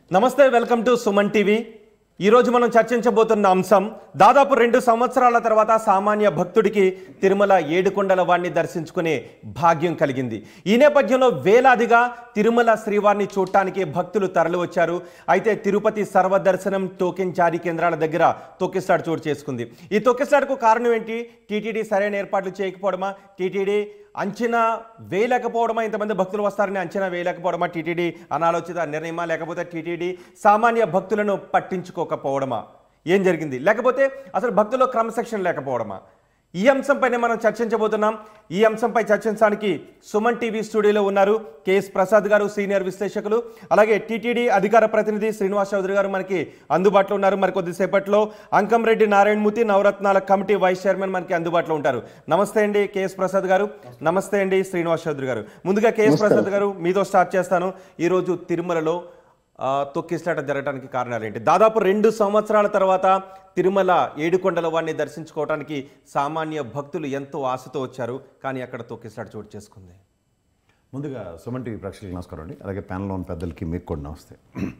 నమస్తే welcome to Suman TV ఈరోజు మనం చర్చించబోతున్న అంశం దాదాపు రెండు సంవత్సరాల తర్వాత సామాన్య భక్తుడికి తిరుమల ఏడుకొండల వారిని దర్శించుకునే భాగ్యం కలిగింది ఈ నేపథ్యంలో వేలాదిగా తిరుమల శ్రీవారిని చూడటానికి భక్తులు తరలివచ్చారు అయితే తిరుపతి సర్వదర్శనం టోకెన్ జారీ కేంద్రాల దగ్గర తొక్కిస్తాడు చోటు చేసుకుంది ఈ తొక్కిస్తాడుకు కారణం ఏంటి టీటీడీ సరైన ఏర్పాట్లు చేయకపోవడమా టీటీడీ అంచనా వేయలేకపోవడమా ఇంతమంది భక్తులు వస్తారని అంచనా వేయలేకపోవడమా టీటీడీ అనాలోచిత నిర్ణయమా లేకపోతే టీటీడీ సామాన్య భక్తులను పట్టించుకోకపోవడమా ఏం జరిగింది లేకపోతే అసలు భక్తుల్లో క్రమశిక్షణ లేకపోవడమా ఈ అంశంపైనే మనం చర్చించబోతున్నాం ఈ అంశంపై చర్చించడానికి సుమన్ టీవీ స్టూడియోలో ఉన్నారు కేఎస్ ప్రసాద్ గారు సీనియర్ విశ్లేషకులు అలాగే టీటీడీ అధికార ప్రతినిధి శ్రీనివాస్ చౌదరి గారు మనకి అందుబాటులో ఉన్నారు మరి కొద్దిసేపట్లో అంకంరెడ్డి నారాయణమూర్తి నవరత్నాల కమిటీ వైస్ చైర్మన్ మనకి అందుబాటులో ఉంటారు నమస్తే అండి కేఎస్ ప్రసాద్ గారు నమస్తే అండి శ్రీనివాస్ చౌదరి గారు ముందుగా కేఎస్ ప్రసాద్ గారు మీతో స్టార్ట్ చేస్తాను ఈరోజు తిరుమలలో ఆ, తొక్కిసలాట జరగడానికి కారణాలు ఏంటి దాదాపు రెండు సంవత్సరాల తర్వాత తిరుమల ఏడుకొండల వారిని దర్శించుకోవడానికి సామాన్య భక్తులు ఎంతో ఆశతో వచ్చారు కానీ అక్కడ తొక్కిసలాట చోటు చేసుకుంది ముందుగా సుమన్ టీవీ ప్రేక్షకులకు నమస్కారం అండి అలాగే ప్యానల్లో ఉన్న పెద్దలకి మీకు కూడా నమస్తే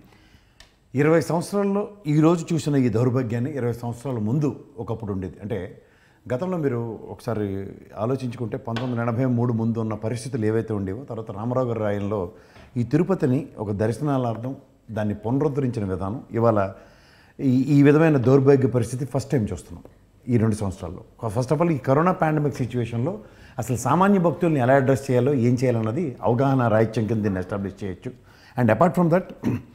ఇరవై సంవత్సరాల్లో ఈరోజు చూసిన ఈ దౌర్భాగ్యాన్ని ఇరవై సంవత్సరాల ముందు ఒకప్పుడు ఉండేది అంటే గతంలో మీరు ఒకసారి ఆలోచించుకుంటే పంతొమ్మిది వందల ఎనభై మూడు ముందు ఉన్న పరిస్థితులు ఏవైతే ఉండేవో తర్వాత రామరావు గారి రాయంలో ఈ తిరుపతిని ఒక దర్శనాలార్థం దాన్ని పునరుద్ధరించిన విధానం ఇవాళ ఈ ఈ విధమైన దౌర్భాగ్య పరిస్థితి ఫస్ట్ టైం చూస్తున్నాం ఈ రెండు సంవత్సరాల్లో ఫస్ట్ ఆఫ్ ఆల్ ఈ కరోనా పాండమిక్ సిచ్యువేషన్లో అసలు సామాన్య భక్తుల్ని ఎలా అడ్రస్ చేయాలో ఏం చేయాలన్నది అవగాహన రాహిత్యం కింద దీన్ని ఎస్టాబ్లిష్ చేయొచ్చు అండ్ అపార్ట్ ఫ్రమ్ దట్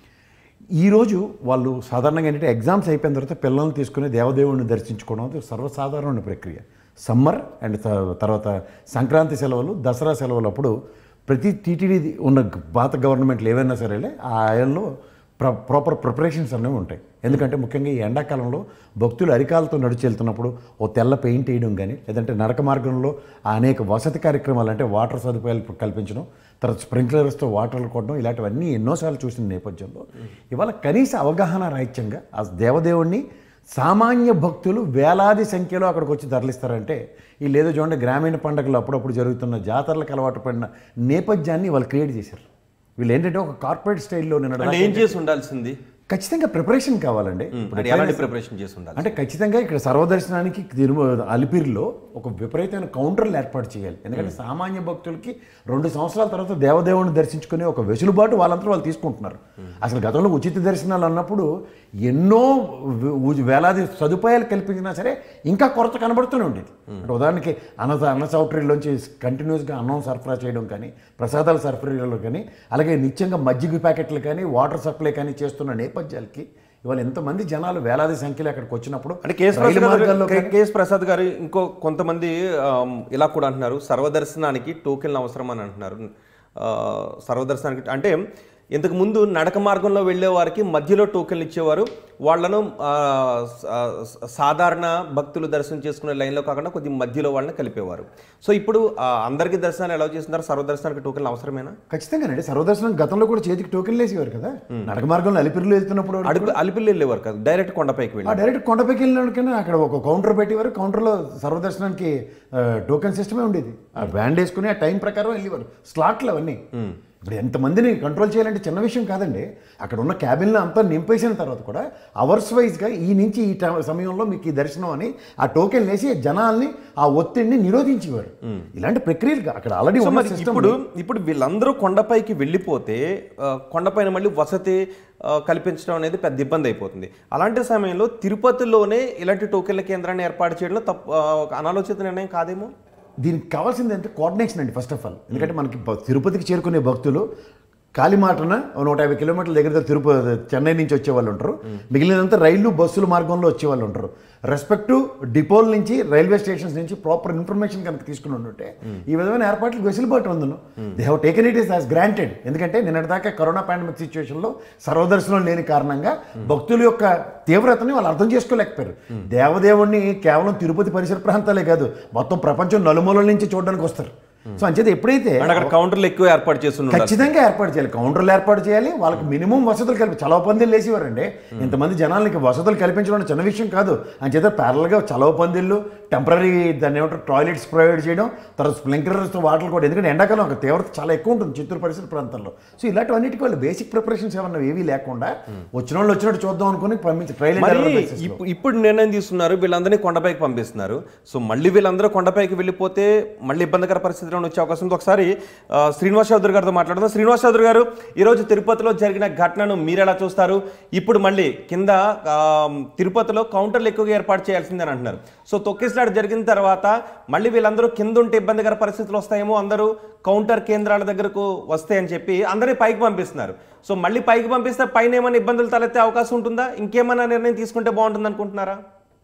ఈరోజు వాళ్ళు సాధారణంగా ఏంటంటే ఎగ్జామ్స్ అయిపోయిన తర్వాత పిల్లల్ని తీసుకుని దేవదేవుడిని దర్శించుకోవడం అది సర్వసాధారణమైన ప్రక్రియ సమ్మర్ అండ్ త- తర్వాత సంక్రాంతి సెలవులు దసరా సెలవులు అప్పుడు ప్రతి టీటీడీ ఉన్న పాత గవర్నమెంట్లు ఏవైనా సరే ఆ ఆయల్లో ప్ర ప్రాపర్ ప్రిపరేషన్స్ అనేవి ఉంటాయి ఎందుకంటే ముఖ్యంగా ఈ ఎండాకాలంలో భక్తులు అరికాలతో నడిచి వెళ్తున్నప్పుడు ఓ తెల్ల పెయింట్ వేయడం కానీ లేదంటే నడక మార్గంలో ఆ అనేక వసతి కార్యక్రమాలు అంటే వాటర్ సదుపాయాలు కల్పించడం తర్వాత స్ప్రింక్లర్స్తో వాటర్లు కొట్టడం ఇలాంటివన్నీ ఎన్నోసార్లు చూసిన నేపథ్యంలో ఇవాళ కనీస అవగాహన రాహిత్యంగా ఆ దేవదేవుణ్ణి సామాన్య భక్తులు వేలాది సంఖ్యలో అక్కడికి వచ్చి తరలిస్తారంటే వీళ్ళు ఏదో చూడండి గ్రామీణ పండుగలు అప్పుడప్పుడు జరుగుతున్న జాతరలకు అలవాటు పడిన నేపథ్యాన్ని వాళ్ళు క్రియేట్ చేశారు వీళ్ళు ఏంటంటే ఒక కార్పొరేట్ స్టైల్లో నిన్న అంటే ఏం చేసి ఉండాల్సింది ఖచ్చితంగా ప్రిపరేషన్ కావాలండి అంటే ఎలాంటి ప్రిపరేషన్ చేసి ఉండాలి అంటే ఖచ్చితంగా ఇక్కడ సర్వదర్శనానికి తిరుమ అలిపిరిలో ఒక విపరీతమైన కౌంటర్లు ఏర్పాటు చేయాలి ఎందుకంటే సామాన్య భక్తులకి రెండు సంవత్సరాల తర్వాత దేవదేవుని దర్శించుకునే ఒక వెసులుబాటు వాళ్ళంతా వాళ్ళు తీసుకుంటున్నారు అసలు గతంలో ఉచిత దర్శనాలు అన్నప్పుడు ఎన్నో వే- వేలాది సదుపాయాలు కల్పించినా సరే ఇంకా కొరత కనబడుతూనే ఉండేది అంటే ఉదాహరణకి అన్న అన్న సౌకర్యంలోంచి కంటిన్యూస్గా అన్నం సరఫరా చేయడం కానీ ప్రసాదాల సరఫరాలో కానీ అలాగే నిత్యంగా మజ్జిగ ప్యాకెట్లు కానీ వాటర్ సప్లై కానీ చేస్తున్న నేపథ్యాలకి ఇవాళ ఎంతమంది జనాలు వేలాది సంఖ్యలో అక్కడికి వచ్చినప్పుడు అంటే కేఎస్ రైలు ప్రసాద్ మార్గాల్లో గారు కేఎస్ ప్రసాద్ గారు ఇంకో కొంతమంది ఆమ్, ఇలా కూడా అంటున్నారు సర్వదర్శనానికి టోకెన్లు అవసరం అని అంటున్నారు ఆ, సర్వదర్శనానికి అంటే ఇంతకు ముందు నడక మార్గంలో వెళ్ళే వారికి మధ్యలో టోకెన్లు ఇచ్చేవారు వాళ్ళను ఆ, సా- సాధారణ భక్తులు దర్శనం చేసుకునే లైన్లో కాకుండా కొద్ది మధ్యలో వాళ్ళని కలిపేవారు సో ఇప్పుడు ఆ, అందరికీ దర్శనాలు ఎలా చేస్తున్నారు సర్వదర్శనానికి టోకెన్లు అవసరమేనా ఖచ్చితంగానండి సర్వదర్శనం గతంలో కూడా చేతికి టోకెన్లు వేసేవారు కదా నడక మార్గంలో అలిపిరిలో వెళ్తున్నప్పుడు అడిపి అలిపిల్లి వెళ్ళేవారు కాదు డైరెక్ట్ కొండపైకి వెళ్ళి ఆ డైరెక్ట్ కొండపైకి వెళ్ళినకన్నా అక్కడ ఒక కౌంటర్ పెట్టేవారు కౌంటర్లో సర్వదర్శనానికి టోకెన్ సిస్టమే ఉండేది ఆ బ్యాండ్ వేసుకుని ఆ టైం ప్రకారం వెళ్ళేవారు స్లాట్లు అవన్నీ ఇప్పుడు ఎంతమందిని కంట్రోల్ చేయాలంటే చిన్న విషయం కాదండి అక్కడ ఉన్న క్యాబిన్లో అంతా నింపేసిన తర్వాత కూడా అవర్స్ వైజ్గా ఈ నుంచి ఈ టైం- సమయంలో మీకు ఈ దర్శనం అని ఆ టోకెన్ వేసి జనాల్ని ఆ ఒత్తిడిని నిరోధించేవారు ఇలాంటి ప్రక్రియలు అక్కడ ఆల్రెడీ సో ఉన్న మరి సిస్టమ్ ఇప్పుడు ఇప్పుడు వీళ్ళందరూ కొండపైకి వెళ్ళిపోతే ఆ, కొండపైన మళ్ళీ వసతి ఆ, కల్పించడం అనేది పెద్ద ఇబ్బంది అయిపోతుంది అలాంటి సమయంలో తిరుపతిలోనే ఇలాంటి టోకెన్ల కేంద్రాన్ని ఏర్పాటు చేయడంలో తప్పు ఆ, ఒక అనాలోచిత నిర్ణయం కాదేమో దీనికి కావాల్సింది అంటే కోఆర్డినేషన్ అండి ఫస్ట్ ఆఫ్ ఆల్ ఎందుకంటే మనకి బ- తిరుపతికి చేరుకునే భక్తులు కాలిమాటన ఓ నూట యాభై కిలోమీటర్ల దగ్గర దగ్గర తిరుపతి చెన్నై నుంచి వచ్చే వాళ్ళు ఉంటారు మిగిలినంతా రైళ్లు బస్సుల మార్గంలో వచ్చే వాళ్ళు ఉంటారు రెస్పెక్ట్ డిపోల నుంచి రైల్వే స్టేషన్స్ నుంచి ప్రాపర్ ఇన్ఫర్మేషన్ కనుక తీసుకుని ఉంటే ఈ విధమైన ఏర్పాట్లకు వెసులుబాటు ఉందను they have taken it is as granted ఎందుకంటే నిన్నటిదాకా కరోనా పాండమిక్ సిచ్యువేషన్లో సర్వదర్శనం లేని కారణంగా భక్తుల యొక్క తీవ్రతని వాళ్ళు అర్థం చేసుకోలేకపోయారు దేవదేవుణ్ణి కేవలం తిరుపతి పరిసర ప్రాంతాలే కాదు మొత్తం ప్రపంచం నలుమూలల నుంచి చూడడానికి వస్తారు సో అంచేత ఎప్పుడైతే అంటే అక్కడ కౌంటర్లు ఎక్కువ ఏర్పాటు చేసి ఉండాలి ఖచ్చితంగా ఏర్పాటు చేయాలి కౌంటర్లు ఏర్పాటు చేయాలి వాళ్ళకి మినిమం వసతులు కల్పి చలవ పందిళ్ళు వేసేవారండి ఇంతమంది జనాలకి వసతులు కల్పించడం చిన్న విషయం కాదు అని చేత ప్యారల్గా చలవ పందిళ్ళు టెంపరీ దాన్ని ఏమంటారు టాయిలెట్స్ ప్రొవైడ్ చేయడం తర్వాత స్ప్రింక్లర్స్ వాటర్ కూడా ఎందుకంటే ఎండాకాలం ఒక తీవ్రత చాలా ఎక్కువ ఉంటుంది చిత్తూరు పరిసర ప్రాంతాల్లో సో ఇలాంటివన్నిటికీ వాళ్ళు బేసిక్ ప్రిపరేషన్స్ ఏమన్నా ఏవీ లేకుండా వచ్చిన వాళ్ళు వచ్చినట్టు చూద్దాం అనుకుని పంపించి ట్రైల్ మరి ఇప్పు- ఇప్పుడు నిర్ణయం తీసుకున్నారు వీళ్ళందరినీ కొండపైకి పంపిస్తున్నారు సో మళ్ళీ వీళ్ళందరూ కొండపైకి వెళ్ళిపోతే మళ్ళీ ఇబ్బందికర పరిస్థితిలో వచ్చే అవకాశం ఉంది ఒకసారి ఆ, శ్రీనివాస్ చౌదరి గారితో మాట్లాడుదాం శ్రీనివాస్ చౌదరి గారు ఈరోజు తిరుపతిలో జరిగిన ఘటనను మీరు ఎలా చూస్తారు ఇప్పుడు మళ్ళీ కింద ఆ, తిరుపతిలో కౌంటర్లు ఎక్కువగా ఏర్పాటు చేయాల్సిందని అంటున్నారు సో తొక్కిసలాట జరిగిన తర్వాత మళ్ళీ వీళ్ళందరూ కింద ఉంటే ఇబ్బందికర పరిస్థితులు వస్తాయేమో అందరూ కౌంటర్ కేంద్రాల దగ్గరకు వస్తాయని చెప్పి అందరినీ పైకి పంపిస్తున్నారు సో మళ్ళీ పైకి పంపిస్తే పైన ఏమైనా ఇబ్బందులు తలెత్తే అవకాశం ఉంటుందా ఇంకేమైనా నిర్ణయం తీసుకుంటే బాగుంటుంది అనుకుంటున్నారా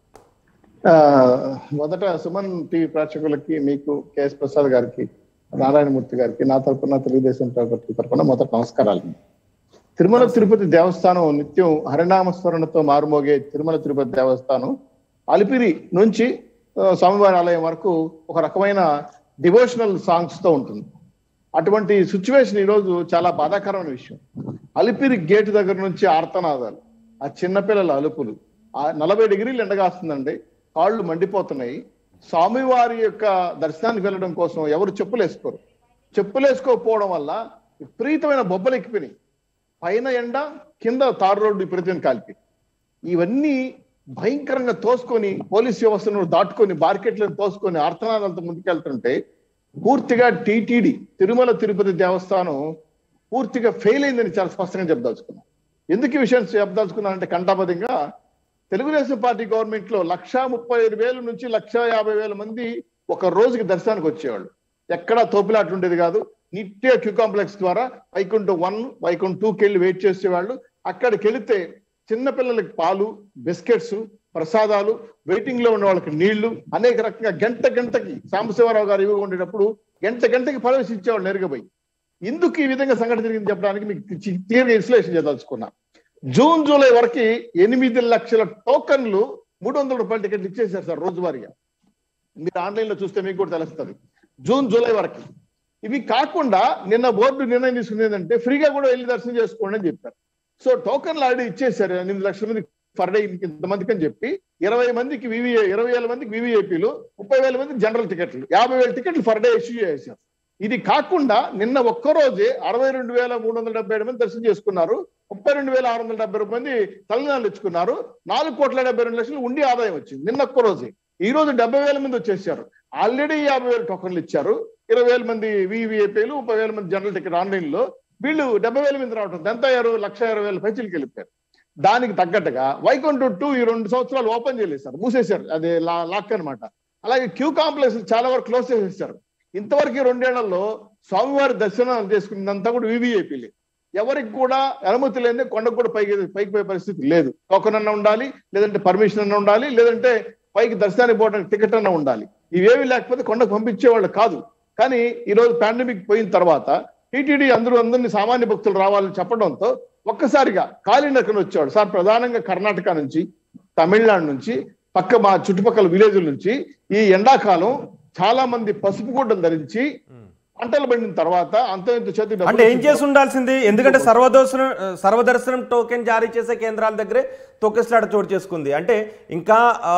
ఆ, మొదట సుమన్ టీవీ ప్రేక్షకులకి మీకు కేఎస్ ప్రసాద్ గారికి నారాయణమూర్తి గారికి నా తరపున తెలుగుదేశం పార్టీ తరపున మొదట నమస్కారాలు తిరుమల తిరుపతి దేవస్థానం నిత్యం హరినామ స్మరణతో మారుమోగే తిరుమల తిరుపతి దేవస్థానం అలిపిరి నుంచి ఆ, స్వామివారి ఆలయం వరకు ఒక రకమైన డివోషనల్ సాంగ్స్ తో ఉంటుంది అటువంటి సిచ్యువేషన్ ఈరోజు చాలా బాధాకరమైన విషయం అలిపిరి గేట్ దగ్గర నుంచి ఆర్తనాదాలు ఆ చిన్నపిల్లల అలుపులు ఆ నలభై డిగ్రీలు ఎండగాస్తుందండి కాళ్ళు మండిపోతున్నాయి స్వామివారి యొక్క దర్శనానికి వెళ్ళడం కోసం ఎవరు చెప్పులు వేసుకోరు చెప్పులు వేసుకోకపోవడం వల్ల విపరీతమైన బొబ్బలు ఎక్కిపోయినాయి పైన ఎండ కింద తారు రోడ్డు విపరీతమైన కాల్పి ఇవన్నీ భయంకరంగా తోసుకొని పోలీస్ వ్యవస్థను దాటుకొని బార్కెట్లను తోసుకొని ఆర్తనాదాలతో ముందుకెళ్తుంటే పూర్తిగా టీటీడీ తిరుమల తిరుపతి దేవస్థానం పూర్తిగా ఫెయిల్ అయిందని చాలా స్పష్టంగా చెప్పదలుచుకున్నాం ఎందుకు ఈ విషయం చెప్పదలుచుకున్నానంటే కంటాపదంగా తెలుగుదేశం పార్టీ గవర్నమెంట్ లో లక్షా ముప్పై ఐదు వేల నుంచి లక్షా యాభై వేల మంది ఒక రోజుకి దర్శనానికి వచ్చేవాళ్ళు ఎక్కడా తోపులాట ఉండేది కాదు నిత్య క్యూ కాంప్లెక్స్ ద్వారా వైకుంఠం వన్ వైకుంఠం టూకి వెళ్ళి వెయిట్ చేసేవాళ్ళు అక్కడికి వెళితే చిన్న పిల్లలకి పాలు బిస్కెట్స్ ప్రసాదాలు వెయిటింగ్ లో ఉన్న వాళ్ళకి నీళ్లు అనేక రకంగా గంట గంటకి సాంబశివరావు గారు ఇవ్వ ఉండేటప్పుడు గంట గంటకి ప్రవేశించేవాళ్ళు నేరుగా పోయి ఎందుకు ఈ విధంగా సంఘటన జరిగింది చెప్పడానికి మీకు క్లియర్గా విశ్లేషణ చేయదలుచుకున్నా జూన్ జూలై వరకు ఎనిమిది లక్షల టోకన్లు మూడు వందల రూపాయల టికెట్లు ఇచ్చేసారు సార్ రోజువారీగా మీరు ఆన్లైన్ లో చూస్తే మీకు కూడా తెలుస్తుంది జూన్ జూలై వరకు ఇవి కాకుండా నిన్న బోర్డు నిర్ణయం తీసుకుంది ఏంటంటే ఫ్రీగా కూడా వెళ్ళి దర్శనం చేసుకోండి అని చెప్పారు సో టోకన్లు ఆల్రెడీ ఇచ్చేసారు ఎనిమిది లక్షల మంది పర్ డే ఇంతమందికి అని చెప్పి ఇరవై మందికి వివిఐ ఇరవై వేల మందికి వివిఐపీలు ముప్పై వేల మందికి జనరల్ టికెట్లు యాభై వేల టికెట్లు పర్ డే ఇష్యూ చేశారు ఇది కాకుండా నిన్న ఒక్కరోజే అరవై రెండు వేల మూడు వందల డెబ్బై ఏడు మంది దర్శనం చేసుకున్నారు ముప్పై రెండు వేల ఆరు వందల డెబ్బై మంది తలనాలు ఇచ్చుకున్నారు నాలుగు కోట్ల డెబ్బై రెండు లక్షలు ఉండి ఆదాయం వచ్చింది నిన్న ఒక్క రోజే ఈ రోజు డెబ్బై వేల మంది వచ్చేసారు ఆల్రెడీ యాభై వేల టోకన్లు ఇచ్చారు ఇరవై వేల మంది వివిఐపీలు ముప్పై వేల మంది జనరల్ టికెట్ ఆన్లైన్ లో వీళ్ళు డెబ్బై వేల మంది రావటం ఎంత అయ్యారు లక్ష ఇరవై వేల పైచీలకి వెళ్ళిపోయారు దానికి తగ్గట్టుగా వైకుంఠం టూ ఈ రెండు సంవత్సరాలు ఓపెన్ చేయలేదు సార్ మూసేశారు అది లా- లాక్ అన్నమాట అలాగే క్యూ కాంప్లెక్స్ చాలా వరకు క్లోజ్ చేసేసారు ఇంతవరకు ఈ రెండేళ్లలో స్వామివారి దర్శనం చేసుకున్నదంతా కూడా వివిఐపీలే ఎవరికి కూడా అనుమతి లేని కొండకు కూడా పైకి పైకి పోయే పరిస్థితి లేదు టోకన్ అన్న ఉండాలి లేదంటే పర్మిషన్ అన్న ఉండాలి లేదంటే పైకి దర్శనానికి పోవడానికి టికెట్ అన్న ఉండాలి ఇవేవి లేకపోతే కొండకు పంపించేవాళ్ళు కాదు కానీ ఈ రోజు పాండమిక్ పోయిన తర్వాత టీటీడీ అందరూ అందరినీ సామాన్య భక్తులు రావాలని చెప్పడంతో ఒక్కసారిగా కాలినడకన వచ్చేవాడు సార్ ప్రధానంగా కర్ణాటక నుంచి తమిళనాడు నుంచి పక్క మా చుట్టుపక్కల విలేజ్ల నుంచి ఈ ఎండాకాలం చాలా మంది పసుపు గుడ్డలు ధరించి పంటలు పండిన తర్వాత అంత ఇంత చేతి డబ్బులు అంటే ఏం ఇచ్చి- చేసి ఉండాల్సింది ఎందుకంటే సర్వదర్శనం సర్వదర్శనం టోకెన్ జారీ చేసే కేంద్రాల దగ్గరే తొక్కిసలాట చోటు చేసుకుంది అంటే ఇంకా ఆ,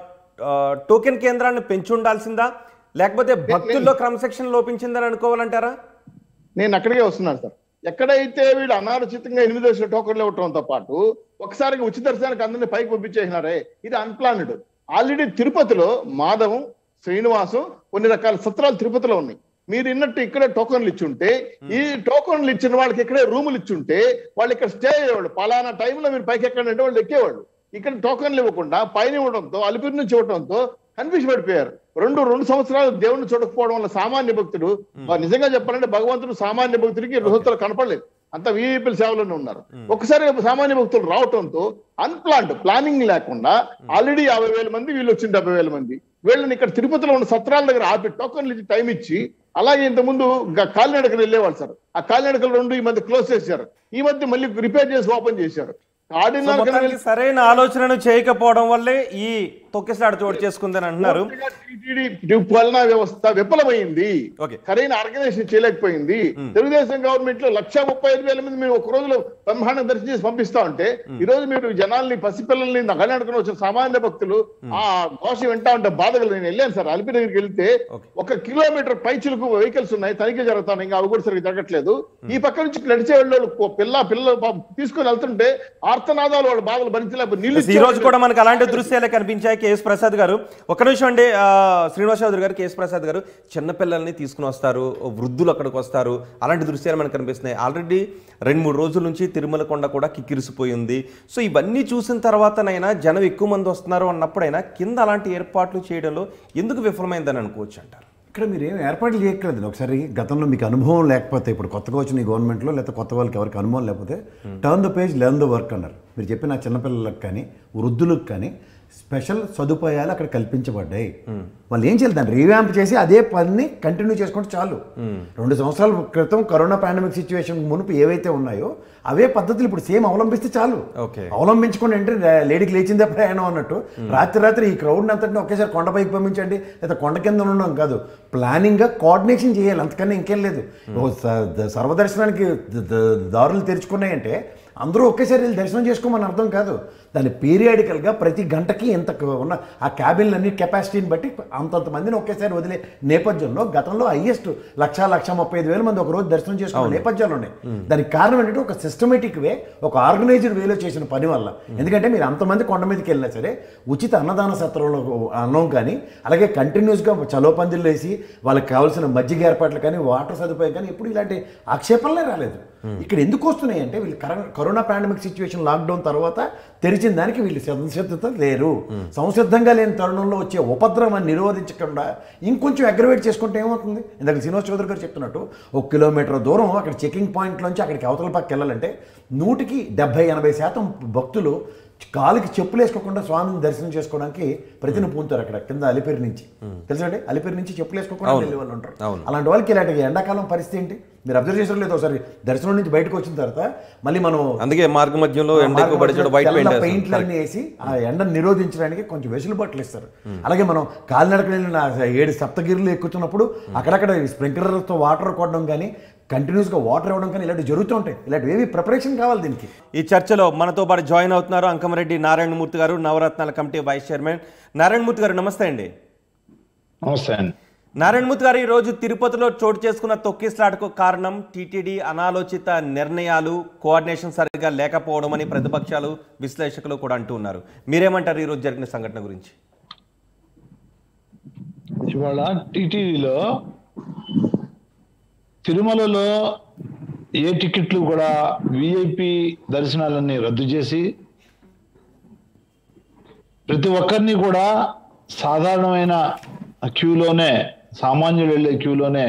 ఆ, టోకెన్ కేంద్రాన్ని పెంచి ఉండాల్సిందా లేకపోతే భక్తుల్లో క్రమశిక్షణ లోపించిందని అనుకోవాలంటారా నేను అక్కడికే వస్తున్నాను సార్ ఎక్కడైతే వీళ్ళు అనాలోచితంగా ఎనిమిది లక్షల టోకన్లు ఇవ్వడంతో పాటు ఒకసారిగా ఉచిత దర్శనానికి అందరినీ పైకి పంపించేసినారే ఇది అన్ప్లానెడ్ ఆల్రెడీ తిరుపతిలో మాధవం శ్రీనివాసం కొన్ని రకాల సత్రాలు తిరుపతిలో ఉన్నాయి మీరు ఇన్నట్టు ఇక్కడే టోకన్లు ఇచ్చుంటే ఈ టోకన్లు ఇచ్చిన వాళ్ళకి ఇక్కడే రూములు ఇచ్చుంటే వాళ్ళు ఇక్కడ స్టే అయ్యేవాళ్ళు పలానా టైంలో మీరు పైకి ఎక్కండి వాళ్ళు ఎక్కేవాళ్ళు ఇక్కడ టోకన్లు ఇవ్వకుండా పైన ఇవ్వడంతో అలిపిరి నుంచి ఇవ్వడంతో కన్ఫ్యూజ్ పడిపోయారు రెండు రెండు సంవత్సరాలు దేవుణ్ణి చూడకపోవడం వల్ల సామాన్య భక్తుడు వారు నిజంగా చెప్పాలంటే భగవంతుడు సామాన్య భక్తుడికి రుహతులు కనపడలేదు అంత వీఐపీల సేవలోనే ఉన్నారు ఒకసారి సామాన్య భక్తులు రావటంతో అన్ప్లాంట్ ప్లానింగ్ లేకుండా ఆల్రెడీ యాభై వేల మంది వీళ్ళు వచ్చిన డెబ్బై వేల మంది వీళ్ళని ఇక్కడ తిరుపతిలో ఉన్న సత్రాల దగ్గర ఆపి టోకన్లు ఇచ్చి టైం ఇచ్చి అలాగే ఇంతకుముందు గ- కాలినడకలు వెళ్ళేవాళ్ళు సార్ ఆ కాలినడకలు రెండు ఈ మధ్య క్లోజ్ చేశారు ఈ మధ్య మళ్ళీ రిపేర్ చేసి ఓపెన్ చేశారు సో కాడినడకలు మొత్తానికి సరైన ఆలోచనను చేయకపోవడం వల్లే ఈ తొక్కిసలాట చోటు చేసుకుందని అంటున్నారు పూర్తిగా టీటీడీ పాలనా వ్యవస్థ విఫలమైంది ఓకే. సరైన ఆర్గనైజేషన్ చేయలేకపోయింది తెలుగుదేశం గవర్నమెంట్ లో లక్ష ముప్పై ఐదు వేల మంది మీరు ఒక రోజులో బ్రహ్మాండం దర్శనం చేసి పంపిస్తా ఉంటే ఈ రోజు మీరు జనాల్ని పసిపిల్లల్ని నగలనుకుని వచ్చిన సామాన్య భక్తులు ఆ ఘోష వింటా ఉంటే బాధలు నేను వెళ్ళాను సార్ అలిపి దగ్గరికి వెళ్తే ఓకే. ఒక కిలోమీటర్ పైచులకు వెహికల్స్ ఉన్నాయి తనిఖీ జరుగుతాయి ఇంకా అవి కూడా సరిగ్గా జరగట్లేదు ఈ పక్క నుంచి నడిచే వాళ్ళు పిల్ల పిల్లలు పాపం తీసుకొని వెళ్తుంటే ఆర్తనాదాలు వాళ్ళ బాధలు భరించలేకపోతే నీళ్ళు ఈ రోజు కూడా మనకు అలాంటి దృశ్యాలే కనిపించాయి కేఎస్ ప్రసాద్ గారు ఒక నిమిషం అండి ఆ, శ్రీనివాస్ చౌదరి గారు కేఎస్ ప్రసాద్ గారు చిన్నపిల్లల్ని తీసుకుని వస్తారు వృద్ధులు అక్కడికి వస్తారు అలాంటి దృశ్యాలు మనకు కనిపిస్తున్నాయి ఆల్రెడీ రెండు మూడు రోజుల నుంచి తిరుమల కొండ కూడా కిక్కిరిసిపోయింది సో ఇవన్నీ చూసిన తర్వాతనైనా జనం ఎక్కువ మంది వస్తున్నారు అన్నప్పుడైనా కింద అలాంటి ఏర్పాట్లు చేయడంలో ఎందుకు విఫలమైందని అనుకోవచ్చు అంటారు ఇక్కడ మీరు ఏం ఏర్పాట్లు చేయట్లేదు ఒకసారి గతంలో మీకు అనుభవం లేకపోతే ఇప్పుడు కొత్తగా వచ్చిన ఈ గవర్నమెంట్లో లేకపోతే కొత్త వాళ్ళకి ఎవరికి అనుభవం లేకపోతే turn the page learn the work అన్నారు మీరు చెప్పిన చిన్నపిల్లలకు కానీ వృద్ధులకు కానీ స్పెషల్ సదుపాయాలు అక్కడ కల్పించబడ్డాయి వాళ్ళు ఏం చేయాలి దాన్ని రీవ్యాంప్ చేసి అదే పని కంటిన్యూ చేసుకుంటే చాలు రెండు సంవత్సరాల క్రితం కరోనా పాండమిక్ సిచ్యువేషన్ మునుపు ఏవైతే ఉన్నాయో అవే పద్ధతులు ఇప్పుడు సేమ్ అవలంబిస్తే చాలు ఓకే. అవలంబించుకోండి అంటే రే- లేడీకి లేచిందే ప్రయాణం అన్నట్టు రాత్రి రాత్రి ఈ క్రౌడ్ అంతటిని ఒకేసారి కొండపైకి పంపించండి లేదా కొండ కింద ఉండడం కాదు ప్లానింగ్గా కోఆర్డినేషన్ చేయాలి అంతకన్నా ఇంకేం లేదు ఓ స- ద- సర్వదర్శనానికి ద- ద- దారులు తెరుచుకున్నాయంటే అందరూ ఒకేసారి వెళ్ళి దర్శనం చేసుకోమని అర్థం కాదు దాన్ని పీరియాడికల్గా ప్రతి గంటకి ఇంత క- ఉన్న ఆ క్యాబిన్లన్నీ కెపాసిటీని బట్టి అంతంత మందిని ఒకేసారి వదిలే నేపథ్యంలో గతంలో హైయెస్ట్ లక్ష లక్ష ముప్పై ఐదు వేల మంది ఒక రోజు దర్శనం చేసుకున్న నేపథ్యాలు ఉన్నాయి దానికి కారణం ఏంటంటే ఒక సిస్టమేటిక్ వే ఒక ఆర్గనైజ్డ్ వేలో చేసిన పని వల్ల ఎందుకంటే మీరు అంతమంది కొండ మీదకి వెళ్ళినా సరే ఉచిత అన్నదాన సత్రంలో అన్నం కానీ అలాగే కంటిన్యూస్గా చలో పందిళ్ళు వేసి వాళ్ళకి కావాల్సిన మజ్జిగ ఏర్పాట్లు కానీ వాటర్ సదుపాయం కానీ ఎప్పుడు ఇలాంటి ఆక్షేపణలే రాలేదు ఇక్కడ ఎందుకు వస్తున్నాయి అంటే వీళ్ళు కర- కరోనా పాండమిక్ సిచ్యువేషన్ లాక్డౌన్ తర్వాత తెరిచిన దానికి వీళ్ళు సంసిద్ధత లేరు సంసిద్ధంగా లేని తరుణంలో వచ్చే ఉపద్రవాన్ని నిరోధించకుండా ఇంకొంచెం అగ్రవేట్ చేసుకుంటే ఏమవుతుంది ఇందాక శ్రీనివాస్ చౌదరి గారు చెప్తున్నట్టు ఒక కిలోమీటర్ దూరం అక్కడ చెకింగ్ పాయింట్ నుంచి అక్కడికి అవతల పక్కకి వెళ్ళాలంటే నూటికి డెబ్బై ఎనభై శాతం భక్తులు కాలికి చెప్పులు వేసుకోకుండా స్వామిని దర్శనం చేసుకోవడానికి ప్రతిని పూంతారు అక్కడ కింద అలిపిరి నుంచి తెలుసండి అలిపిరి నుంచి చెప్పులు వేసుకోకుండా వెళ్ళే వాళ్ళు ఉంటారు అవును. అలాంటి వాళ్ళకి ఇలాంటి ఎండాకాలం పరిస్థితి ఏంటి మీరు అబ్జర్వ్ చేసారు లేదు ఒకసారి దర్శనం నుంచి బయటకు వచ్చిన తర్వాత మళ్ళీ మనం అందుకే మార్గ మధ్యంలో ఎండ ఎక్కువ పడి చోట వైట్ పెయింట్ వేస్తారు. పెయింట్లన్నీ వేసి ఆ ఎండను నిరోధించడానికి కొంచెం వెసులుబాట్లు ఇస్తారు అలాగే మనం కాలినడక వెళ్ళిన ఏడు సప్తగిరులు ఎక్కుతున్నప్పుడు అక్కడక్కడ స్ప్రింక్లర్తో వాటర్ కొట్టడం కానీ కంటిన్యూస్గా వాటర్ ఇవ్వడం కానీ ఇలాంటివి జరుగుతూ ఉంటాయి ఇలాంటివి ఏవి ప్రిపరేషన్ కావాలి దీనికి ఈ చర్చలో మనతో పాటు జాయిన్ అవుతున్నారు అంకమరెడ్డి నారాయణమూర్తి గారు నవరత్నాల కమిటీ వైస్ చైర్మన్ నారాయణమూర్తి గారు నమస్తే అండి నమస్తే అండి నారాయణమూర్తి గారు ఈరోజు తిరుపతిలో చోటు చేసుకున్న తొక్కిస్లాటకు కారణం టీటీడీ అనాలోచిత నిర్ణయాలు కోఆర్డినేషన్ సరిగ్గా లేకపోవడం అని ప్రతిపక్షాలు విశ్లేషకులు కూడా అంటూ ఉన్నారు మీరేమంటారు ఈరోజు జరిగిన సంఘటన గురించి ఇవాళ టీటీడీలో తిరుమలలో ఏ టికెట్లు కూడా విఐపి దర్శనాలన్నీ రద్దు చేసి ప్రతి ఒక్కరిని కూడా సాధారణమైన క్యూలోనే సామాన్యులు వెళ్ళే క్యూలోనే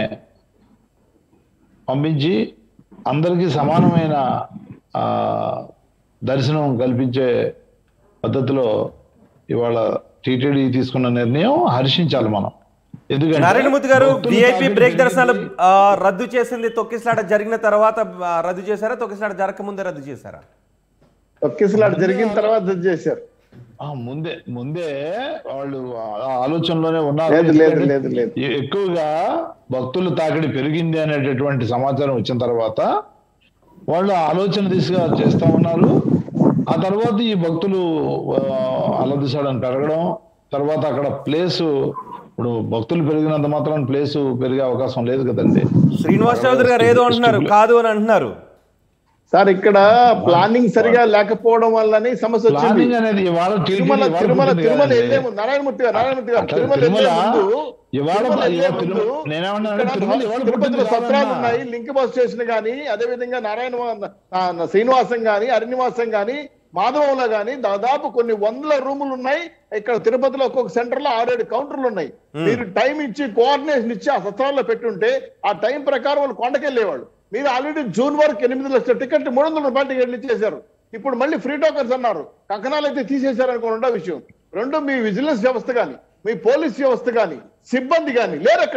పంపించి అందరికీ సమానమైన ఆ, దర్శనం కల్పించే పద్ధతిలో ఇవాళ టీటీడీ తీసుకున్న నిర్ణయం హర్షించాలి మనం ఎందుకంటే నారాయణమూర్తి గారు భక్తుల విఐపి తాకిడి బ్రేక్ దర్శనాలు పెరిగింది. ఆ, రద్దు చేసింది తొక్కిస్లాట జరిగిన తర్వాత ఆ, రద్దు చేశారా తొక్కిస్లాట జరగకముందే రద్దు చేశారా తొక్కిసలాట జరిగిన తర్వాత రద్దు చేశారు ఆ, ముందే ముందే వాళ్ళు ఆ ఆలోచనలోనే ఉన్నారు లేదు లేదు ఎందుకంటే లేదు లేదు ఎ- ఎక్కువగా భక్తుల తాకిడి పెరిగింది అనేటటువంటి సమాచారం వచ్చిన తర్వాత వాళ్ళు ఆలోచన దిశగా చేస్తా ఉన్నారు ఆ తర్వాత ఈ భక్తులు ఆ, అలదిశాడని పెరగడం తర్వాత అక్కడ ప్లేస్ ఇప్పుడు భక్తులు పెరిగినంత మాత్రం ప్లేస్ పెరిగే అవకాశం లేదు కదండి శ్రీనివాస్ చౌదరి గారు ఏదో అంటున్నారు కాదు అని అంటున్నారు సార్ ఇక్కడ ప్లానింగ్ సరిగా లేకపోవడం వల్లనే సమస్య వచ్చింది ప్లానింగ్ అనేది ఇవాళ TTD తిరుమల ఇవాళ తిరుమల పుట్టింది తిరుమల కదండి. వెళ్ళే ముందు నారాయణమూర్తి గారు నారాయణమూర్తి గారు అట్లా తిరుమల తిరుమల వెళ్ళే ముందు ఇవాళ తిరుమల వెళ్ళే ఇవాళ తిరుమల- ముందు నేనేమన్నానంటే ఇక్కడ తిరుమల ఇవాళ తిరుపతిలో పుట్టింది సత్రాలు కాదన్నా. ఉన్నాయి లింక్ బస్ స్టేషన్ గానీ అదే విధంగా నారాయణ ఆ, శ్రీనివాసం గాని అరణ్యవాసం గాని మాధవంలో గాని దాదాపు కొన్ని వందల రూములు ఉన్నాయి ఇక్కడ తిరుపతిలో ఒక్కొక్క సెంటర్ లో ఆరేడు కౌంటర్లు ఉన్నాయి మీరు టైం ఇచ్చి కోఆర్డినేషన్ ఇచ్చి ఆ సత్రాల్లో పెట్టుంటే ఆ టైం ప్రకారం వాళ్ళు కొండకెళ్ళేవాళ్ళు మీరు ఆల్రెడీ జూన్ వరకు ఎనిమిది లక్షల టికెట్ మూడు వందల రూపాయల టికెట్లు ఇచ్చేశారు ఇప్పుడు మళ్ళీ ఫ్రీ టోకన్స్ అన్నారు కంకణాలు అయితే తీసేశారు అనుకుని ఉండో విషయం రెండు మీ విజిలెన్స్ వ్యవస్థ కానీ మీ పోలీస్ వ్యవస్థ కానీ సిబ్బంది కానీ లేరు అక్కడ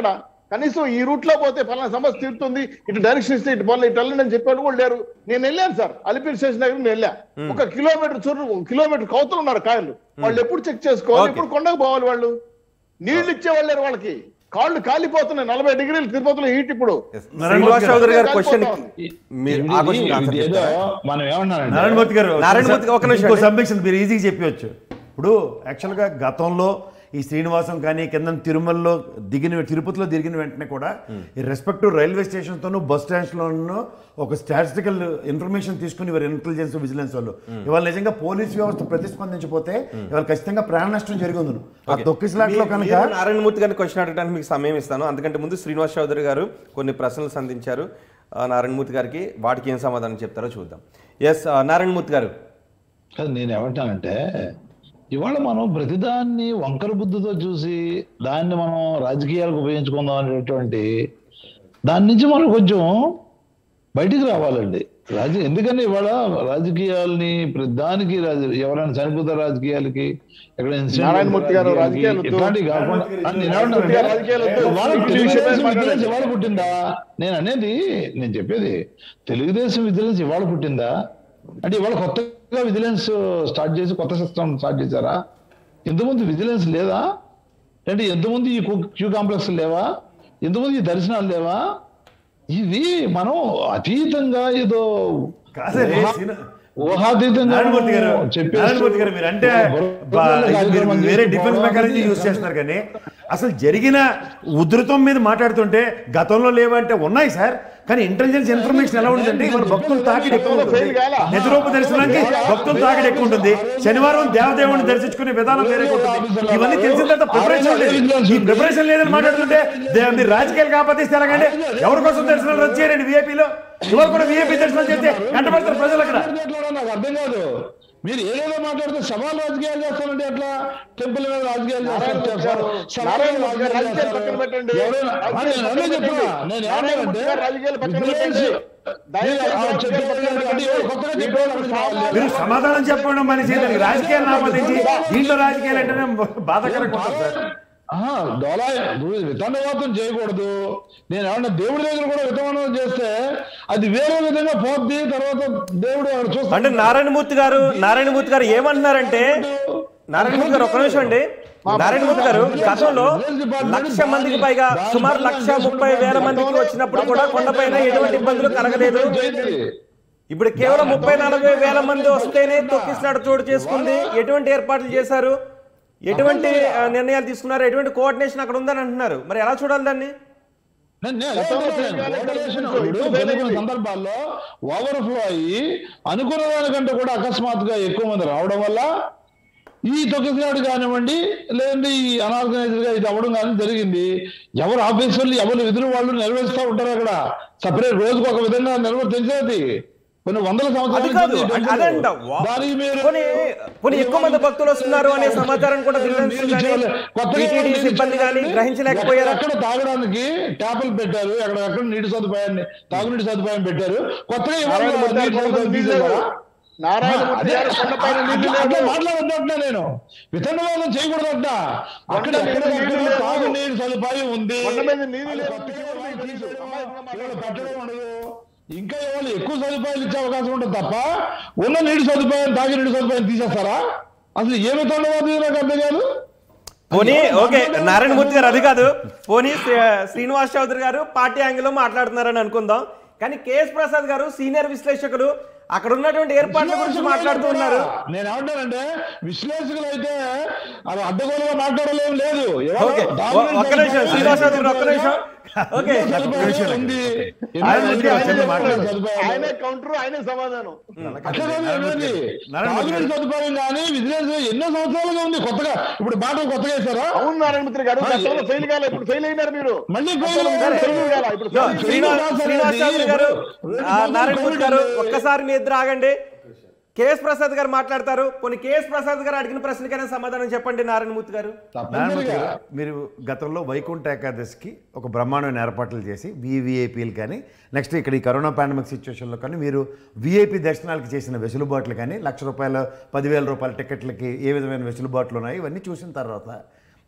కనీసం ఈ రూట్ లో పోతే ఫలానా సమస్య తీరుతుంది ఇటు డైరెక్షన్ ఇస్తే ఇటు పనులు ఇటు వెళ్ళండి అని చెప్పాడు కూడా లేరు నేను వెళ్ళాను సార్ అలిపిరి స్టేషన్ దగ్గర నేను వెళ్ళా ఒక కిలోమీటర్ చూడు ఒక కిలోమీటర్ కౌతులు ఉన్నారు కాయలు వాళ్ళు ఎప్పుడు చెక్ చేసుకోవాలి Okay. ఎప్పుడు కొండకు పోవాలి వాళ్ళు నీళ్లు ఇచ్చేవాళ్ళు లేరు వాళ్ళకి కాళ్ళు కాలిపోతున్నాయి నలభై డిగ్రీలు తిరుపతిలో హీట్ ఇప్పుడు శ్రీనివాస్ చౌదరి గారి క్వశ్చన్ కాలిపోతా మీరు ఇది- ఆ క్వశ్చన్ ఇది ఆన్సర్ ఏదో చెప్తారా? మనం ఏమన్నానంటే నారాయణమూర్తి గారు నారాయణమూర్తి ఒక నిమిషం ఇంకో అండి. సబ్మిషన్ మీరు ఈజీగా చెప్పవచ్చు ఇప్పుడు యాక్చువల్గా గతంలో ఈ శ్రీనివాసం కానీ కింద తిరుమలలో దిగిన తిరుపతిలో దిగిన వెంటనే కూడా ఈ రెస్పెక్టివ్ రైల్వే స్టేషన్తోనూ బస్ స్టాండ్స్లోనూ ఒక స్టాటిస్టికల్ ఇన్ఫర్మేషన్ తీసుకుని ఇవాళ ఇంటెలిజెన్స్ విజిలెన్స్ వాళ్ళు ఇవాళ నిజంగా పోలీస్ వ్యవస్థ ప్రతిస్పందించకపోతే ఇవాళ ఖచ్చితంగా ప్రాణ నష్టం జరిగి ఉంది ఆ తొక్కిసలాట్లో మీ- కనుక మీరు నారాయణమూర్తి గారిని క్వశ్చన్ అడగడానికి మీకు సమయం ఇస్తాను అందుకంటే ముందు శ్రీనివాస్ చౌదరి గారు కొన్ని ప్రశ్నలు సంధించారు ఆ, నారాయణమూర్తి గారికి వాటికి ఏం సమాధానం చెప్తారో చూద్దాం ఎస్ నారాయణమూర్తి గారు కాదు నేను ఏమంటానంటే ఇవాళ మనం ప్రతిదాన్ని వంకర బుద్ధితో చూసి దాన్ని మనం రాజకీయాలకు ఉపయోగించుకుందాం అనేటువంటి దాని నుంచి మనం కొంచెం బయటికి రావాలండి రాజ ఎందుకని ఇవాళ రాజకీయాల్ని ప్రతిదానికి రాజ ఎవరైనా చనిపోతే రాజకీయాలకి ఎక్కడ incident నారాయణమూర్తి గారు రాజకీయాలు వద్దు. ఇట్లాంటివి కాకుండా ఆ, నేను ఏమంటానంటే, రాజకీయాలు వద్దు. ఇవాళ ఈ తెలుగుదేశం విషయమే విజిలెన్స్ మాట్లాడండి. ఇవాళ పుట్టిందా నేను అనేది నేను చెప్పేది తెలుగుదేశం విజిలెన్స్ ఇవాళ పుట్టిందా అంటే ఇవాళ కొత్తగా విజిలెన్స్ స్టార్ట్ చేసి కొత్త సిస్టమ్ స్టార్ట్ చేశారా ఎంతమంది విజిలెన్స్ లేదా అంటే ఎంతమంది ఈ క్యూ కాంప్లెక్స్ లేవా ఎంతమంది ఈ దర్శనాలు లేవా ఇవి మనం అతీతంగా ఏదో కాదండి, ఊహా- శ్రీను- ఊహాతీతంగా నారాయణమూర్తి గారు చెప్పేస్తూ నారాయణమూర్తి గారు మీరు అంటే బుర్రలో బా- ఇది కార్యక్రమం మీరు వేరే చేసి డిఫెన్స్ పోవడం మెకానిజం అనేది యూజ్ చేస్తున్నారు కానీ అసలు జరిగిన ఉధృతం మీద మాట్లాడుతుంటే గతంలో లేవంటే ఉన్నాయి సార్ కానీ ఇంటెలిజెన్స్ ఇన్ఫర్మేషన్ ఎలా ఉంటుందంటే ఇవాళ భక్తులు తాకిడి ఎక్కువ ఉంటుంది ఫెయిల్ కాలా? నిజరూప దర్శనానికి భక్తులు తాకిడి ఎక్కువ ఉంటుంది శనివారం దేవదేవుని దర్శించుకునే విధానం వేరే ఉంటుంది ఇవన్నీ తెలిసిన తర్వాత ప్రిపరేషన్ లేదు ఈ ప్రిపరేషన్ లేదని మాట్లాడుతుంటే దే- మీరు రాజకీయాలు కాపాదిస్తే ఎలాగండి ఎవరి కోసం దర్శనాలు వచ్చారండి విఐపీలో ఇవాళ కూడా విఐపీ దర్శనం చేస్తే కంటపడతారు ప్రజలు అక్కడ ఎట్లా నాకు అర్థం కాదు మీరు ఏదేదో మాట్లాడితే సవాల్ రాజకీయాలు చేస్తారంటే ఎట్లా టెంపుల్ మీద రాజకీయాలు చేస్తారు గారు, సవాల్ నారాయణ మీద గారు రాజకీయాలు రాజకీయాలు పక్కన పెట్టండి. ఎవరైనా- ఆ, నేను రాజకీయాలు అదే పక్కన చెప్తున్నా. పెట్టండి. నేను నారాయణ ఏమంటానంటే, గారు రాజకీయాలు పక్కన విజిలెన్స్ పెట్టండి. మీరు ఆ దయచేసి చెప్పేది రాజకీయాలు పక్కన అంటే ఎవరు కొత్తగా పెట్టండి. చెప్పేవాళ్ళు అక్కడికి రావాలి. మీరు సమాధానం చెప్పడం మనిషి దానికి రాజకీయాలు ఆపాదించి దీంట్లో రాజకీయాలు అంటేనే బాధాకరంగా ఉంటుంది సార్ ఆహా, దొలా వితండవాదం చేయకూడదు నేను ఏమన్నా దేవుడి దగ్గర కూడా వితండవాదం చేస్తే అది వేరే విధంగా పోద్ది తర్వాత దేవుడు అక్కడ అంటే చూస్తాడు నారాయణమూర్తి గారు నారాయణమూర్తి గారు ఏమంటున్నారంటే నారాయణమూర్తి గారు ఒక్క నిమిషం అండి నారాయణమూర్తి గారు గతంలో లక్ష మందికి పైగా సుమారు లక్ష ముప్పై వేల మందికి వచ్చినప్పుడు కూడా కొండపైన ఎటువంటి ఇబ్బందులు కలగలేదు ఇప్పుడు కేవలం ముప్పై నలభై వేల మంది వస్తేనే తొక్కిసినట్టు చోటు చేసుకుంది ఎటువంటి ఏర్పాట్లు చేశారు ఎటువంటి ఆ, నిర్ణయాలు తీసుకున్నారు ఎటువంటి కోఆర్డినేషన్ అక్కడ ఉందని అంటున్నారు మరి ఎలా చూడాలి దాన్ని నేను- నేను అదే అంటున్నాను. ఓవరేషన్ ఇప్పుడు కొన్ని కొన్ని సందర్భాల్లో ఓవర్ ఫ్లో అయ్యి అనుకున్న దానికంటే కూడా అకస్మాత్తుగా ఎక్కువ మంది రావడం వల్ల ఈ తొక్కిసినాడు కానివ్వండి లేదంటే ఈ అనార్గనైజ్డ్ గా ఇది అవ్వడం కానీ జరిగింది ఎవరు ఆఫీసర్లు ఎవరు విధులు వాళ్ళు నెరవేరుస్తూ ఉంటారు అక్కడ సపరేట్ రోజుకు ఒక విధంగా నెరవేర్చేది కొన్ని వందల అది సంవత్సరాల కాదు నుంచి ఈ అ- టెంపుల్. అదంట వా- దానికి మీరు కొన్ని కొన్ని ఎక్కువ మంది భక్తులు వస్తున్నారు అనే సమాచారం కూడా విజిలెన్స్ కానీ కొత్తగా టీటీడీ ఎవరు సిబ్బంది కానీ గ్రహించలేకపోయారా ఎక్కడ తాగడానికి ట్యాపులు పెట్టారు ఎక్కడ ఎక్కడ నీటి సదుపాయాన్ని తాగునీటి సదుపాయం పెట్టారు కొత్తగా ఎవరు నారాయణమూర్తి గారు నీటి కొండపైన సదుపాయం నీళ్లు తీసేశారా? లేవు. నారాయణమూర్తి అదే, గారు కొండపైన నీళ్లు అట్లా- అట్లా లేవు. మాట్లాడొద్దంటున్నా నేను వితండవాదం చేయకూడదట అక్కడ కొండ మీద ఎక్కడ నీళ్లు ఎక్కడ లేవు. తాగునీటి సదుపాయం ఉంది కొండ మీద నీళ్లు అది లేవు. కొత్తగా వాళ్ళు తెలుసు. తీసేయడం, అమాయకంగా ఇవాళ పెట్టడం ఉండదు ఇంకా ఎవరు ఎక్కువ సదుపాయాలు ఇచ్చే అవకాశం ఉంటుంది తప్ప ఉన్న నీటి సదుపాయం తాగి నీటి సదుపాయం తీసేస్తారా అసలు ఏ వితండవాదం నాకు అర్థం కాదు పోనీ ఓకే నారాయణమూర్తి గారు అది కాదు పోనీ శ్రీ- శ్రీనివాస్ చౌదరి గారు పార్టీ యాంగిల్లో మాట్లాడుతున్నారని అనుకుందాం కానీ కేఎస్ ప్రసాద్ గారు సీనియర్ విశ్లేషకులు అక్కడ ఉన్నటువంటి ఏర్పాట్ల గురించి మాట్లాడుతూ ఉన్నారు నేను ఏమంటానంటే విశ్లేషకులు అయితే అది అడ్డగోలుగా మాట్లాడలేం లేదు ఎవరో ఓకే డామినేట్ ఒక్క నిమిషం సదుపాయం శ్రీనివాస్ చౌదరి గారు ఒక్క నిమిషం ఓకే సదుపాయం ఉంది. ఆయన ఎన్నో ఆయన సదుపాయాలు మాట్లాడారు. సదుపాయాలు. ఆయనే కౌంటర్ ఆయనే సమాధానం అట్లా కాదు ఏమైంది? నారాయణమూర్తి తాగునీటి సదుపాయం కానీ విజిలెన్స్ ఎన్నో సంవత్సరాలుగా ఉంది కొత్తగా ఇప్పుడు మాటలు కొత్తగా వేశారా అవును నారాయణమూర్తి గారు గతంలో ఫెయిల్ కాలే ఇప్పుడు ఫెయిల్ అయినారు మీరు మళ్ళీ గతంలో fail మీరు అయ్యారు. fail కాలా ఇప్పుడు యో, fail శ్రీనివాస్ శ్రీనివాస్ చౌదరి గారు ఆ, నారాయణమూర్తి గారు ఒక్కసారి మీ ఇద్దరు ఆగండి కేఎస్ ప్రసాద్ గారు మాట్లాడతారు కొన్ని కేఎస్ ప్రసాద్ గారు అడిగిన ప్రశ్నకైనా సమాధానం చెప్పండి నారాయణమూర్తి గారు నారాయణమూర్తి తప్పనిసరిగా గారు, మీరు గతంలో వైకుంఠ ఏకాదశికి ఒక బ్రహ్మాండమైన ఏర్పాట్లు చేసి వివిఐపీలు కానీ నెక్స్ట్ ఇక్కడ ఈ కరోనా పాండమిక్ సిచ్యువేషన్లో కానీ మీరు విఐపి దర్శనాలకి చేసిన వెసులుబాట్లు కానీ లక్ష రూపాయల పదివేల రూపాయల టికెట్లకి ఏ విధమైన వెసులుబాట్లు ఉన్నాయి ఇవన్నీ చూసిన తర్వాత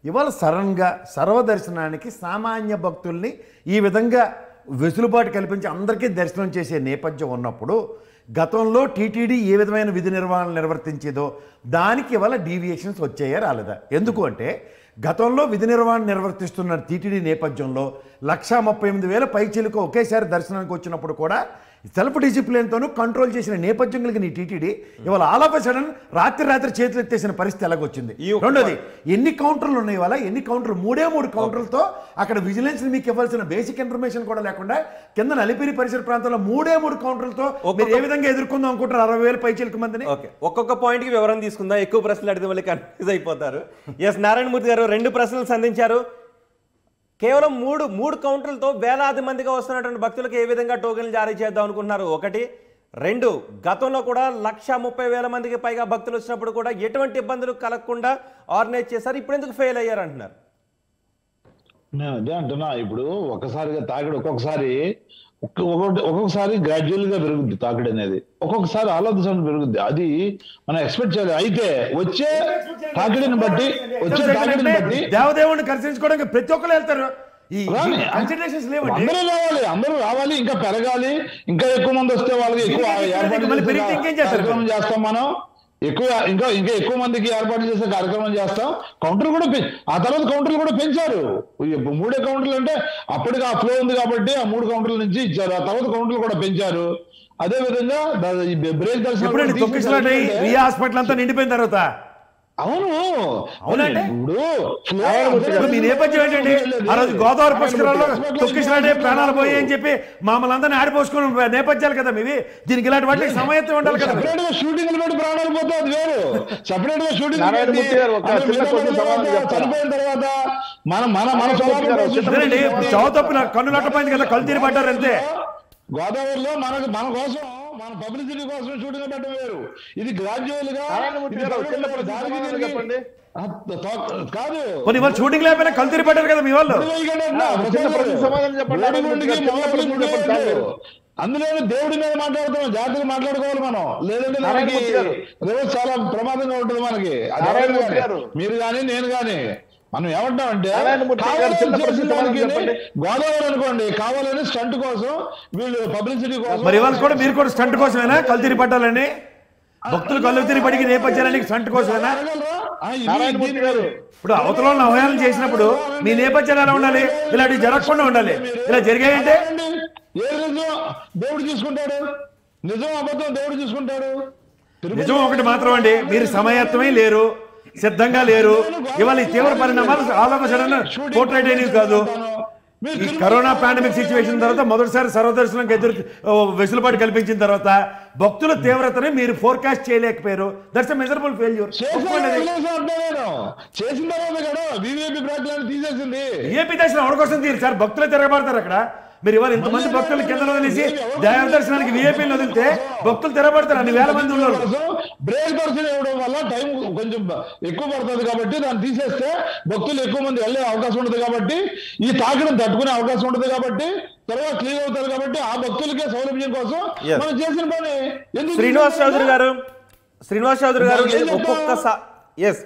ఇవాళ సడన్గా సర్వదర్శనానికి సామాన్య భక్తుల్ని ఈ విధంగా వెసులుబాటు కల్పించి అందరికీ దర్శనం చేసే నేపథ్యం ఉన్నప్పుడు గతంలో టీటీడీ ఏ విధమైన విధి నిర్వహణ నిర్వర్తించేదో దానికి ఇవాళ డీవియేషన్స్ వచ్చాయా రాలేదా ఎందుకు అంటే గతంలో విధి నిర్వహణ నిర్వర్తిస్తున్న టీటీడీ నేపథ్యంలో లక్షా ముప్పై ఎనిమిది వేల పైచీలకు ఒకేసారి దర్శనానికి వచ్చినప్పుడు కూడా సెల్ఫ్ డిసిప్లిన్తోనూ కంట్రోల్ చేసిన నేపథ్యం కలిగిన ఈ టీటీడీ ఇవాళ ఆల్ ఆఫ్ సడన్ రాత్రి రాత్రి చేతులు ఎత్తేసిన పరిస్థితి ఎలాగొచ్చింది ఈ ఒక్క- రెండోది ఎన్ని కౌంటర్లు ఉన్నాయి ఇవాళ ఎన్ని కౌంటర్లు మూడే మూడు కౌంటర్లతో అక్కడ విజిలెన్స్ మీకు ఇవ్వాల్సిన బేసిక్ ఇన్ఫర్మేషన్ కూడా లేకుండా కింద నలిపిరి పరిసర ప్రాంతంలో మూడే మూడు కౌంటర్లతో మీరు ఏ విధంగా ఎదుర్కొందాం అనుకుంటారు అరవై వేల పైచీలకు మందిని ఓకే ఒక్కొక్క పాయింట్కి వివరం తీసుకుందాం ఎక్కువ ప్రశ్నలు అడిగితే మళ్ళీ కన్ఫ్యూజ్ అయిపోతారు ఎస్ నారాయణమూర్తి గారు రెండు ప్రశ్నలు సంధించారు కేవలం మూడు మూడు కౌంటర్లతో వేలాది మందిగా వస్తున్నటువంటి భక్తులకు ఏ విధంగా టోకెన్లు జారీ చేద్దాం అనుకుంటున్నారు ఒకటి రెండు గతంలో కూడా లక్ష ముప్పై వేల మందికి పైగా భక్తులు వచ్చినప్పుడు కూడా ఎటువంటి ఇబ్బందులు కలగకుండా ఆర్గనైజ్ చేశారు ఇప్పుడు ఎందుకు ఫెయిల్ అయ్యారు అంటున్నారు నేను అదే అంటున్నా ఇప్పుడు ఒక్కసారిగా తాకిడి ఒక్కొక్కసారి ఒక్క- ఒక్కొక్కటి ఒక్కొక్కసారి గ్రాడ్యువల్ గా పెరుగుద్ది తాకిడి అనేది ఒక్కొక్కసారి ఆలోచన పెరుగుద్ది అది మనం ఎక్స్పెక్ట్ చేయాలి అయితే వచ్చే తాకిడిని బట్టి వచ్చే తాకిడిని బట్టి దేవదేవుడిని కన్సిడరించుకోవడానికి ప్రతి ఒక్కరు వెళ్తారు ఈ రాని. కన్సిడరేషన్స్ లేవండి అందరూ రావాలి అందరూ రావాలి ఇంకా పెరగాలి ఇంకా ఎక్కువ మంది వస్తే వాళ్ళకి ఎక్కువ ఇంకా ఎక్కువ ఏర్పాట్లు మళ్ళీ చేసే పెరిగితే ఇంకేం చేస్తారు? కార్యక్రమం చేస్తాం మనం ఎక్కువ ఇంకా ఇంకా ఎక్కువ మందికి ఏర్పాటు చేసే కార్యక్రమం చేస్తాం కౌంటర్ కూడా పెం- ఆ తర్వాత కౌంటర్లు కూడా పెంచారు ఇప్పుడు మూడే కౌంటర్లు అంటే అప్పటికి ఆ ఫ్లో ఉంది కాబట్టి ఆ మూడు కౌంటర్ల నుంచి ఇచ్చారు ఆ తర్వాత కౌంటర్లు కూడా పెంచారు అదే విధంగా ద- ఈ బ్రేక్ దర్శనం ఎప్పుడండి కూడా తొక్కిసలాట అయ్యి తీసుకెళ్ళి- రియా హాస్పిటల్ అంతా నిండిపోయిన తర్వాత అవును అవునండి. ఇప్పుడు flow ఇప్పుడు మీ నేపథ్యం ఏంటండి ఆ రోజు గోదావరి పుష్కరాల్లో తొక్కిసలాటే ప్రాణాలు పోయి అని చెప్పి మమ్మల్ని అందరినీ ఆడిపోసుకుని నేపథ్యాలు కదా మీవి దీనికి ఇలాంటి వాటికి సమయత్వం ఉండాలి కదా సెపరేట్ గా షూటింగ్ పెట్టి ప్రాణాలు పోతే అది వేరు సెపరేట్ గా షూటింగ్ నారాయణమూర్తి గారు ఒక చిన్న క్వశ్చన్ సమాధానం చెప్తారా? చనిపోయిన తర్వాత మన మన మన నారాయణమూర్తి గారు ఒక చిన్న అదేనండి ఇప్పుడు చావు తప్పిన కన్ను నట్టపోయింది కదా కళ్ళు తీరి పడ్డారు అంతే గోదావరిలో మనకు మన కోసం మన పబ్లిసిటీ కోసం షూటింగ్ పెట్టడం వేరు ఇది గ్రాడ్యువల్ గా నారాయణమూర్తి గారు ఒక చిన్న ప్రశ్న దానికి సమాధానం దీనికి- చెప్పండి. ఆ, తో- కాదు కొన్ని వాళ్ళు షూటింగ్ లేకపోయినా కళ్ళు తీరి పడ్డారు కదా మీ వాళ్ళు ఒక చిన్న ప్రశ్న సమాధానం చెప్పండి. వేడిగుండికి చిన్న మొగ ప్రశ్న పులికి చెప్పండి సార్ లేదు. మీరు. అందులో దేవుడి మీద మాట్లాడుతున్నాం జాగ్రత్తగా మాట్లాడుకోవాలి మనం లేదంటే దానికి నారాయణమూర్తి గారు. రేపు చాలా ప్రమాదంగా ఉంటుంది మనకి అది నారాయణమూర్తి ఎవరైనా గారు. కానీ, మీరు కానీ నేను కానీ మనం ఏమంటామంటే నారాయణమూర్తి గారు కావాలని చిన్న ప్రశ్న చేసిన సమాధానం దానికి చెప్పండి. గోదావరి అనుకోండి కావాలని స్టంట్ కోసం వీళ్ళు పబ్లిసిటీ కోసం మరి ఇవాళ కూడా మీరు కూడా స్టంట్ కోసమేనా కళ్ళు తిరిగి పట్టాలని భక్తులు కళ్ళు తిరిగి పడికి నేపథ్యానికి స్టంట్ కోసమేనా అడగలరా? ఆ, ఇది- నారాయణమూర్తి దీని- గారు. ఇప్పుడు అవతల వాళ్ళని అవహేళన చేసినప్పుడు మీ నేపథ్యం ఎలా ఉండాలి ఇలాంటివి జరగకుండా ఉండాలి ఇలా జరిగాయంటే అడగండి. ఏది నిజం దేవుడు చూసుకుంటాడు నిజం అబద్ధం దేవుడు చూసుకుంటాడు తిరుపతి- నిజం ఒకటి మాత్రం అండి మీరు సమయత్వమే లేరు సిద్ధంగా లేరు ఇవాళ ఈ తీవ్ర పరిణామాలు ఆల్ ఆఫ్ సడన్ పోర్ట్రేట్ అయినవి కాదు మీరు ఈ తిరుపతి- కరోనా పాండమిక్ సిచ్యువేషన్ తర్వాత మొదటిసారి సర్వదర్శనం ఎదురు ఓ, వెసులుబాటు కల్పించిన తర్వాత భక్తుల తీవ్రతని మీరు ఫోర్కాస్ట్ చేయలేకపోయారు దట్స్ మెజరబుల్ ఫెయిల్యూర్ చేసిన వదిలేసి అంటున్నా నేను. చేసిన తర్వాత కదా బీజేపీ బ్రాక్లను తీసేసింది ఏపీ దర్శనం ఎవరి కోసం తీరు సార్ భక్తులే తిరగబడతారు అక్కడ మీరు ఇవాళ ఇంతమంది భక్తులు కింద వదిలేసి దైవ దర్శనానికి విఐపీలు వదిలితే భక్తులు తిరగబడతారు అన్ని వేల మంది ఉన్నారు బ్రేక్ దర్శనం ఇవ్వడం వల్ల టైం కొంచెం ఎక్కువ పడుతుంది కాబట్టి దాన్ని తీసేస్తే భక్తులు ఎక్కువ మంది వెళ్ళే అవకాశం ఉంటుంది కాబట్టి ఈ తాకిడిని తట్టుకునే అవకాశం ఉంటుంది కాబట్టి త్వరగా క్లియర్ అవుతారు కాబట్టి ఆ భక్తులకే సౌలభ్యం కోసం Yes. మనం చేసిన పని ఎందుకు శ్రీనివాస్ చౌదరి గారు శ్రీనివాస్ చౌదరి గారు ఏం చెప్తావు? ఒక్కొక్కసారి ఎస్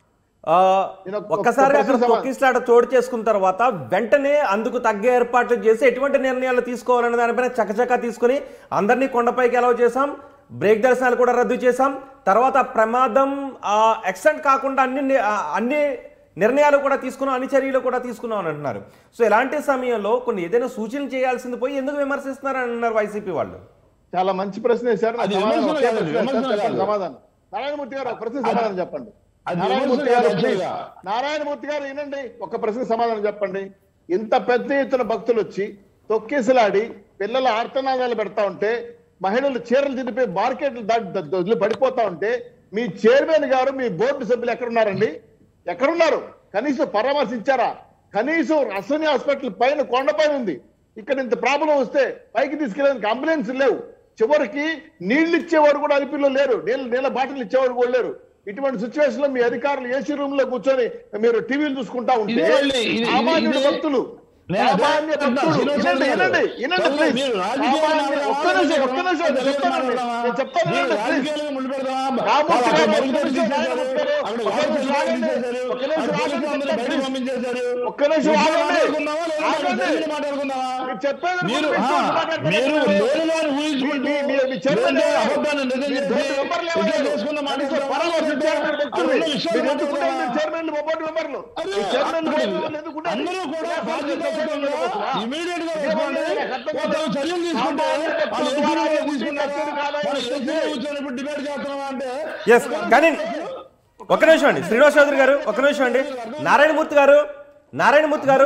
నేను ఒక- ఒక్కసారి ఒక అక్కడ ప్రశ్న తొక్కిసలాట చోటు చేసుకున్న తర్వాత వెంటనే అందుకు తగ్గ ఏర్పాట్లు చేసి ఎటువంటి నిర్ణయాలు తీసుకోవాలనే దానిపైన చకచకా తీసుకుని అందరినీ కొండపైకి అలౌ చేశాం బ్రేక్ దర్శనాలు కూడా రద్దు చేశాం తర్వాత ప్రమాదం ఎక్సెంట్ కాకుండా అన్ని ని- ఆ, అన్ని నిర్ణయాలు కూడా తీసుకున్నాం అన్ని చర్యలు కూడా తీసుకున్నాం అని అంటున్నారు సో ఇలాంటి సమయంలో కొన్ని ఏదైనా సూచనలు చేయాల్సింది పోయి ఎందుకు విమర్శిస్తున్నారని అంటున్నారు వైసీపీ వాళ్ళు చాలా మంచి ప్రశ్న వేశారు నాకు అది సమాధానం విమర్శన ఒకే కాదు, ప్రశ్న విమర్శన చెప్పండి కాదు. సమాధానం నారాయణమూర్తి గారు ఒక ప్రశ్న సమాధానం చెప్పండి అది నారాయణమూర్తి విమర్శన గారు కాదు, please. యాక్చువల్గా. నారాయణమూర్తి గారు వినండి ఒక ప్రశ్న సమాధానం చెప్పండి ఇంత పెద్ద ఎత్తున భక్తులు వచ్చి తొక్కేసలాడి పిల్లల ఆర్తనాదాలు పెడతా ఉంటే మహిళలు చీరలు తిరిపి మార్కెట్లు దాటి ద- వదిలి పడిపోతా ఉంటే మీ చైర్మన్ గారు మీ బోర్డు సభ్యులు ఎక్కడున్నారండి ఎక్కడున్నారు కనీసం పరామర్శించారా కనీసం అశ్వని హాస్పిటల్ పైన కొండపైన ఉంది ఇక్కడ ఇంత ప్రాబ్లం వస్తే పైకి తీసుకెళ్ళడానికి అంబులెన్స్ లేవు చివరికి నీళ్లు ఇచ్చేవారు కూడా అలిపిలో లేరు నీళ్ళ నీళ్ళ బాటిల్ ఇచ్చేవారు కూడా లేరు ఇటువంటి సిచ్యువేషన్ లో మీ అధికారులు ఏసీ రూమ్ లో కూర్చొని మీరు టీవీలు చూసుకుంటా ఉంటే ఇదే మళ్ళీ, ఇది- ఇది- సామాన్యుడు ఇదే- భక్తులు నేను అదే సామాన్య అంటున్నా, భక్తుడు. శ్రీనివాస్ వినండి, గారు. వినండి, వినండి, చదువు, please. మీరు రాజకీయాలు సామాన్య- మాట్లాడదామా? ఒక్క నిమిషం, ఒక్క నిమిషం, తెలుగు చెప్తాను మాట్లాడదామా? నేను చెప్తాను మీరు వినండి, please. రాజకీయాలకు ముందు పెడదామా? రామూర్తి అక్కడ గారు, మరుగుదొడ్డి ఒక్క నిమిషం తీసేశారు. ఆగండి, అక్కడ ఒక్క వాటర్ నిమిషం ఆగండి. తీసేశారు. ఒక్క నిమిషం అక్కడ ఆగండి, పోలీసులు అందరూ చెప్తాను, బయటకు please. పంపించేశారు. ఒక్క నిమిషం మీరు ఆగండి. మాట్లాడుకుందామా లేదా? ఆగండి. మీరు మాట్లాడుకుందామా? మీరు చెప్పేది మీరు మీరు ఆ, మాట్లాడుతున్నారు. మీరు లేని వారిని ఊహించుకుంటూ మీ- మీ- మీ చైర్మన్ లేని ఎవరు? అబద్ధాన్ని నిజం మీ చేసి బోర్డు మెంబర్లు ఇట్లా ఎవరు? చేసుకున్న మాట కనీసం ఇట్లా పరామర్శ చైర్మన్ భక్తులు. అందులో విషయాలు మీరు ఎందుకుంటే మాట్లాడుతున్నావా? మీరు చైర్మన్లు, మా బోర్డు మెంబర్లు. అరే, ఈ చైర్మన్లు, అక్కడ బోర్డు మెంబర్లు ఎందుకుంటారు? అందరూ కూడా ఇలా బాధ్యతాయుతంగా వస్తున్నా? ఇమీడియట్ గా ఇదే రెస్పాండ్ ఉంది, అయ్యి అర్థం కొంత కాదు. చర్యలు తీసుకుంటే సామాన్య వాళ్ళు భక్తుల ఎందుకు ద్వారా చర్యలు ఉండే తీసుకుంటారా? కష్టం కాదా? వాళ్ళు ఇది స్టేజ్ మీద కూర్చొని ఇప్పుడు డిబేట్ చేస్తున్నాం అంటే ఎస్ కానీ ఒక్క నిమిషం అండి శ్రీనివాస్ చౌదరి గారు ఒక్క నిమిషం అండి నారాయణమూర్తి గారు నారాయణమూర్తి గారు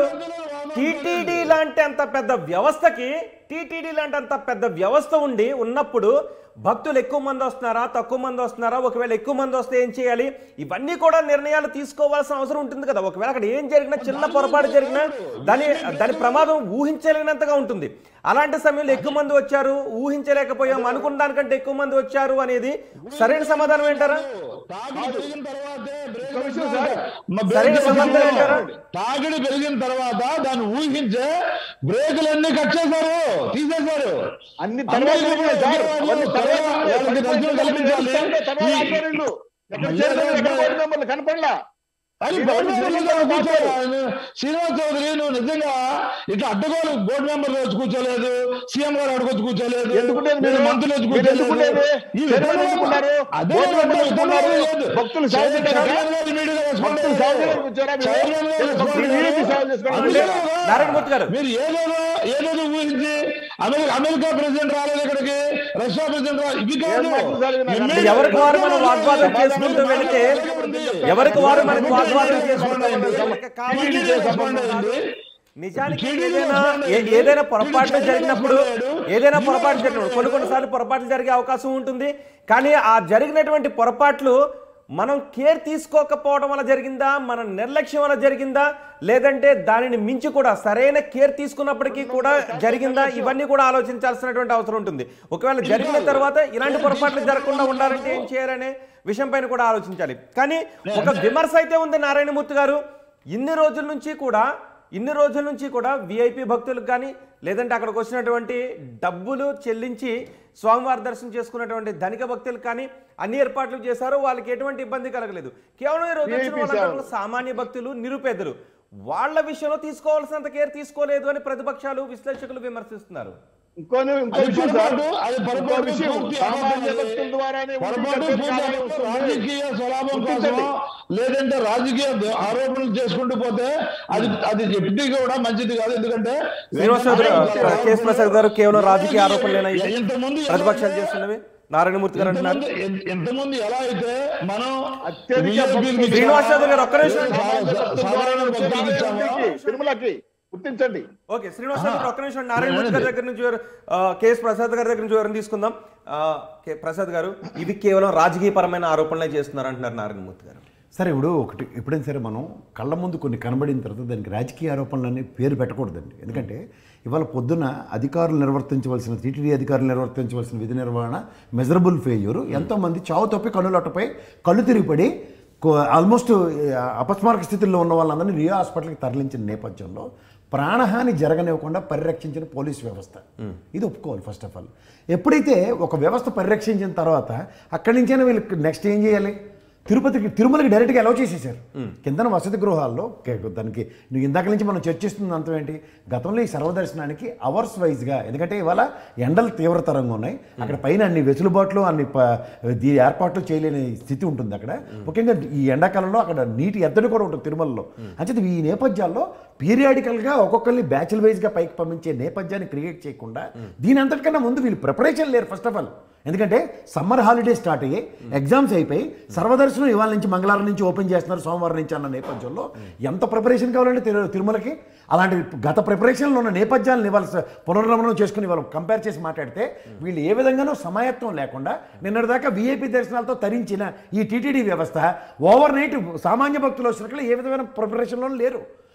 టీటీడీ లాంటి అంత పెద్ద వ్యవస్థకి టీటీడీ లాంటి అంత పెద్ద వ్యవస్థ ఉండి ఉన్నప్పుడు భక్తులు ఎక్కువ మంది వస్తున్నారా తక్కువ మంది వస్తున్నారా ఒకవేళ ఎక్కువ మంది వస్తే ఏం చేయాలి ఇవన్నీ కూడా నిర్ణయాలు తీసుకోవాల్సిన అవసరం ఉంటుంది కదా ఒకవేళ అక్కడ ఏం జరిగినా చిన్న పొరపాటు జరిగినా దాని దాని ప్రమాదం ఊహించలేనంతగా ఉంటుంది అలాంటి సమయంలో ఎక్కువ మంది వచ్చారు ఊహించలేకపోయాం అనుకున్న దానికంటే ఎక్కువ మంది వచ్చారు అనేది సరైన సమాధానం ఏంటారా తాగిడి పెరిగిన తర్వాతే బ్రేక్ ఒక్క నిమిషం సార్. మా బ్రేక్ సరైన సమాధానం ఏంటారా? తాగిడి పెరిగిన తర్వాత దాన్ని ఊహించే బ్రేకులన్నీ కట్ చేశారు తీసేశారు అన్ని తర్వాత ఉన్నాయి సార్. అవన్నీ తర్వాత వాళ్ళకి రక్షణ కల్పించాలి తర్వాత ఆపారు వీళ్ళు. ఎక్కడ చైర్మన్లు, ఎక్కడ బోర్డు మెంబర్లు కనపడలా అది ఈ బోర్డు రోజు మెంబర్లు ఢిల్లీలో కూర్చోరా? మాట్లాడు. శ్రీనివాస్ చౌదరి నువ్వు నిజంగా ఇట్లా అడ్డగోలు బోర్డు మెంబర్లు వచ్చి కూర్చోలేదు సీఎం గారు అడుగొచ్చి కూర్చోలేదు ఎందుకుంటే మీరు మీరు మంత్రులు వచ్చి మీరు ఎందుకుంటేది? కూర్చోలేదు ఈ చైర్మన్ విధానం ఎందుకున్నారు? అదే బోర్డు మెంబర్లు విధానం ఎందుకున్నారు? లేదు. భక్తులు సేవ చైర్మన్ చేయడానికి గారు immediate గా respond భక్తులు సేవ చేయడానికి వచ్చారా మీరు? చైర్మన్ గారు భక్తులు respond VIP అయ్యారు. సేవ చేసుకోవడానికి అందుకే వచ్చారా? కదా. నారాయణమూర్తి గారు. మీరు ఏదేదో ఏదేదో ఊహించి అమెరికా అమెరికా ప్రెసిడెంట్ రాలేదు ఇక్కడికి రష్యా ప్రెసిడెంట్ రాలేదు ఇవి కాదు ఏం మాటలు సార్ ఇవి నాకు Immediate అర్థం ఎవరికి వారు మనం గా వాగ్వాదం సమాధానం చేసుకుంటూ వెళితే ఎవరికి వారు మనకు వాగ్వాదం చేసుకుంటూ వెళితే కావాలి టీటీడీ రెస్పాండ్ అయ్యింది. నిజానికి టీటీడీ ఏదైనా రెస్పాండ్ ఏ- అయ్యింది. ఏదైనా పొరపాట్లు టీటీడీ జరిగినప్పుడు రెస్పాండ్ అయ్యాడు. ఏదైనా పొరపాటు జరిగినప్పుడు కొన్ని కొన్నిసార్లు పొరపాట్లు జరిగే అవకాశం ఉంటుంది కానీ ఆ జరిగినటువంటి పొరపాట్లు మనం కేర్ తీసుకోకపోవడం వల్ల జరిగిందా మన నిర్లక్ష్యం వల్ల జరిగిందా లేదంటే దానిని మించి కూడా సరైన కేర్ తీసుకున్నప్పటికీ కూడా జరిగిందా ఇవన్నీ కూడా ఆలోచించాల్సినటువంటి అవసరం ఉంటుంది ఒకవేళ జరిగిన తర్వాత ఇలాంటి పొరపాట్లు జరగకుండా ఉండాలంటే ఏం చేయాలనే విషయం పైన కూడా ఆలోచించాలి కానీ ఒక విమర్శ అయితే ఉంది నారాయణమూర్తి గారు ఇన్ని రోజుల నుంచి కూడా ఇన్ని రోజుల నుంచి కూడా విఐపి భక్తులకు కానీ లేదంటే అక్కడికి వచ్చినటువంటి డబ్బులు చెల్లించి స్వామివారి దర్శనం చేసుకున్నటువంటి ధనిక భక్తులకు కానీ అన్ని ఏర్పాట్లు చేశారు వాళ్ళకి ఎటువంటి ఇబ్బంది కలగలేదు కేవలం ఈ రోజు వచ్చిన VIP వాళ్ళందరూ సామాన్య భక్తులు నిరుపేదలు వాళ్ళ విషయంలో తీసుకోవాల్సినంత కేర్ తీసుకోలేదు అని ప్రతిపక్షాలు విశ్లేషకులు విమర్శిస్తున్నారు ఇంకో ఇంకో అది విషయం సార్ పొరపాటు, అది ఇంకో పొరపాటు విషయం పూర్తి సామాన్య అబద్ధం భక్తుల ద్వారానే పొరపాటు ఉద్యోగ పూర్తి కాలం అబద్ధం. వస్తుంది. రాజకీయ స్వలాభం గుర్తించండి. కోసం లేదంటే రాజకీయ ద- ఆరోపణలు చేసుకుంటూ పోతే అది అది చెప్తే కూడా మంచిది కాదు ఎందుకంటే శ్రీనివాస్ చౌదరి కేఎస్ ప్రసాద్ గారు కేవలం రాజకీయ ఆరోపణలేనా ఇవి? ఇంతకుముందు ఎలా ప్రతిపక్షాలు అయితే- చేస్తున్నవి నారాయణమూర్తి గారు అంటున్నారు ఇంతకుముందు ఎంత- ఎంతమంది ఎలా అయితే మనం అత్యధిక VIPలకు భక్తులు ఇచ్చామో, శ్రీనివాస్ చౌదరి గారు ఒక్క నిమిషం. సా- సా- సాధారణ భక్తులకు ఇచ్చామో, తిరుమలకి గుర్తించండి ఓకే శ్రీనివాస్ గారు ఒక్క నిమిషం నారాయణమూర్తి గారి దగ్గర నుంచి ఎవరు- ఆ, కేఎస్ ప్రసాద్ గారి దగ్గర నుంచి ఎవరిని తీసుకుందాం ఆ, కే ప్రసాద్ గారు ఇవి కేవలం రాజకీయపరమైన ఆరోపణలే చేస్తున్నారు అంటున్నారు నారాయణమూర్తి గారు సరే ఇప్పుడు ఒకటి ఎప్పుడైనా సరే మనం కళ్ళ ముందు కొన్ని కనబడిన తర్వాత దానికి రాజకీయ ఆరోపణలన్నీ పేరు పెట్టకూడదండి ఎందుకంటే ఇవాళ పొద్దున అధికారులు నిర్వర్తించవలసిన టీటీడీ అధికారులు నిర్వర్తించవలసిన విధి నిర్వహణ మెజరబుల్ ఫెయిల్యూర్ ఎంతోమంది చావు తప్పి కన్నులట్టపై కళ్ళు తిరిగిపడి ఆల్మోస్ట్ అపస్మారక స్థితిలో ఉన్న వాళ్ళందరినీ రియా హాస్పిటల్కి తరలించిన నేపథ్యంలో ప్రాణహాని జరగనివ్వకుండా పరిరక్షించిన పోలీస్ వ్యవస్థ ఇది ఒప్పుకోవాలి ఫస్ట్ ఆఫ్ ఆల్ ఎప్పుడైతే ఒక వ్యవస్థ పరిరక్షించిన తర్వాత అక్కడి నుంచైనా వీళ్ళకి నెక్స్ట్ ఏం చేయాలి తిరుపతికి తిరుమలకి డైరెక్ట్గా అలౌ చేసేసారు కిందన వసతి గృహాల్లో కే- దానికి నువ్వు ఇందాక నుంచి మనం చర్చిస్తున్న అంతం ఏంటి గతంలో ఈ సర్వదర్శనానికి అవర్స్ వైజ్గా ఎందుకంటే ఇవాళ ఎండలు తీవ్రతరంగా ఉన్నాయి అక్కడ పైన అన్ని వెసులుబాట్లు అన్ని ప- దీ ఏర్పాట్లు చేయలేని స్థితి ఉంటుంది అక్కడ ముఖ్యంగా ఈ ఎండాకాలంలో అక్కడ నీటి ఎద్దడి కూడా ఉంటుంది తిరుమలలో అంటే ఈ నేపథ్యాల్లో పీరియాడికల్గా ఒక్కొక్కరిని బ్యాచుల్ వైజ్గా పైకి పంపించే నేపథ్యాన్ని క్రియేట్ చేయకుండా దీని అంతటికన్నా ముందు వీళ్ళు ప్రిపరేషన్ లేరు ఫస్ట్ ఆఫ్ ఆల్ ఎందుకంటే సమ్మర్ హాలిడే స్టార్ట్ అయ్యి ఎగ్జామ్స్ అయిపోయి సర్వదర్శనం ఇవాళ నుంచి మంగళవారం నుంచి ఓపెన్ చేస్తున్నారు సోమవారం నుంచి అన్న నేపథ్యంలో ఎంత ప్రిపరేషన్ కావాలంటే తిరు- తిరుమలకి అలాంటి గత ప్రిపరేషన్లో ఉన్న నేపథ్యాలను ఇవాళ స- పునర్నమనం చేసుకుని ఇవాళ కంపేర్ చేసి మాట్లాడితే వీళ్ళు ఏ విధంగానూ సమాయత్వం లేకుండా నిన్నటిదాకా వీఐపీ దర్శనాలతో తరించిన ఈ టీటీడీ వ్యవస్థ ఓవర్ నైట్ సామాన్య భక్తుల సరుకులు ఏ విధమైన ప్రిపరేషన్లో లేరు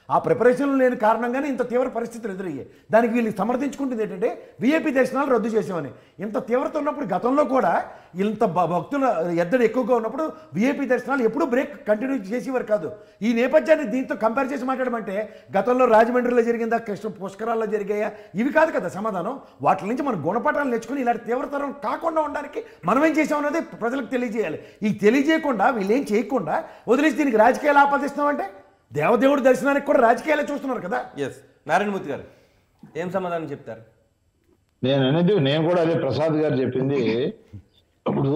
ఆ ప్రిపరేషన్ లేని కారణంగానే ఇంత తీవ్ర పరిస్థితులు ఎదురయ్యాయి దానికి వీళ్ళు సమర్థించుకుంటుంది ఏంటంటే విఐపి దర్శనాలు రద్దు చేసామని ఇంత తీవ్రత ఉన్నప్పుడు గతంలో కూడా ఇంత భ- భక్తుల ఎద్దడి ఎక్కువగా ఉన్నప్పుడు విఐపి దర్శనాలు ఎప్పుడూ బ్రేక్ కంటిన్యూ చేసేవారు కాదు ఈ నేపథ్యాన్ని దీంతో కంపేర్ చేసి మాట్లాడమంటే గతంలో రాజమండ్రిలో జరిగిందా కృష్ణ పుష్కరాల్లో జరిగాయా ఇవి కాదు కదా సమాధానం వాటి నుంచి మన గుణపాఠాలు నేర్చుకుని ఇలాంటి తీవ్రతరం కాకుండా ఉండడానికి మనం ఏం చేసామన్నది ప్రజలకు తెలియజేయాలి ఈ తెలియజేయకుండా వీళ్ళు ఏం చేయకుండా వదిలేసి దీనికి రాజకీయాలు ఆపాదిస్తున్నామంటే దేవదేవుడి దర్శనానికి కూడా రాజకీయాలే చూస్తున్నారు కదా ఎస్ నారాయణమూర్తి గారు ఏం సమాధానం చెప్తారు నేను అనేది నేను కూడా అదే ప్రసాద్ గారు చెప్పింది ఇప్పుడు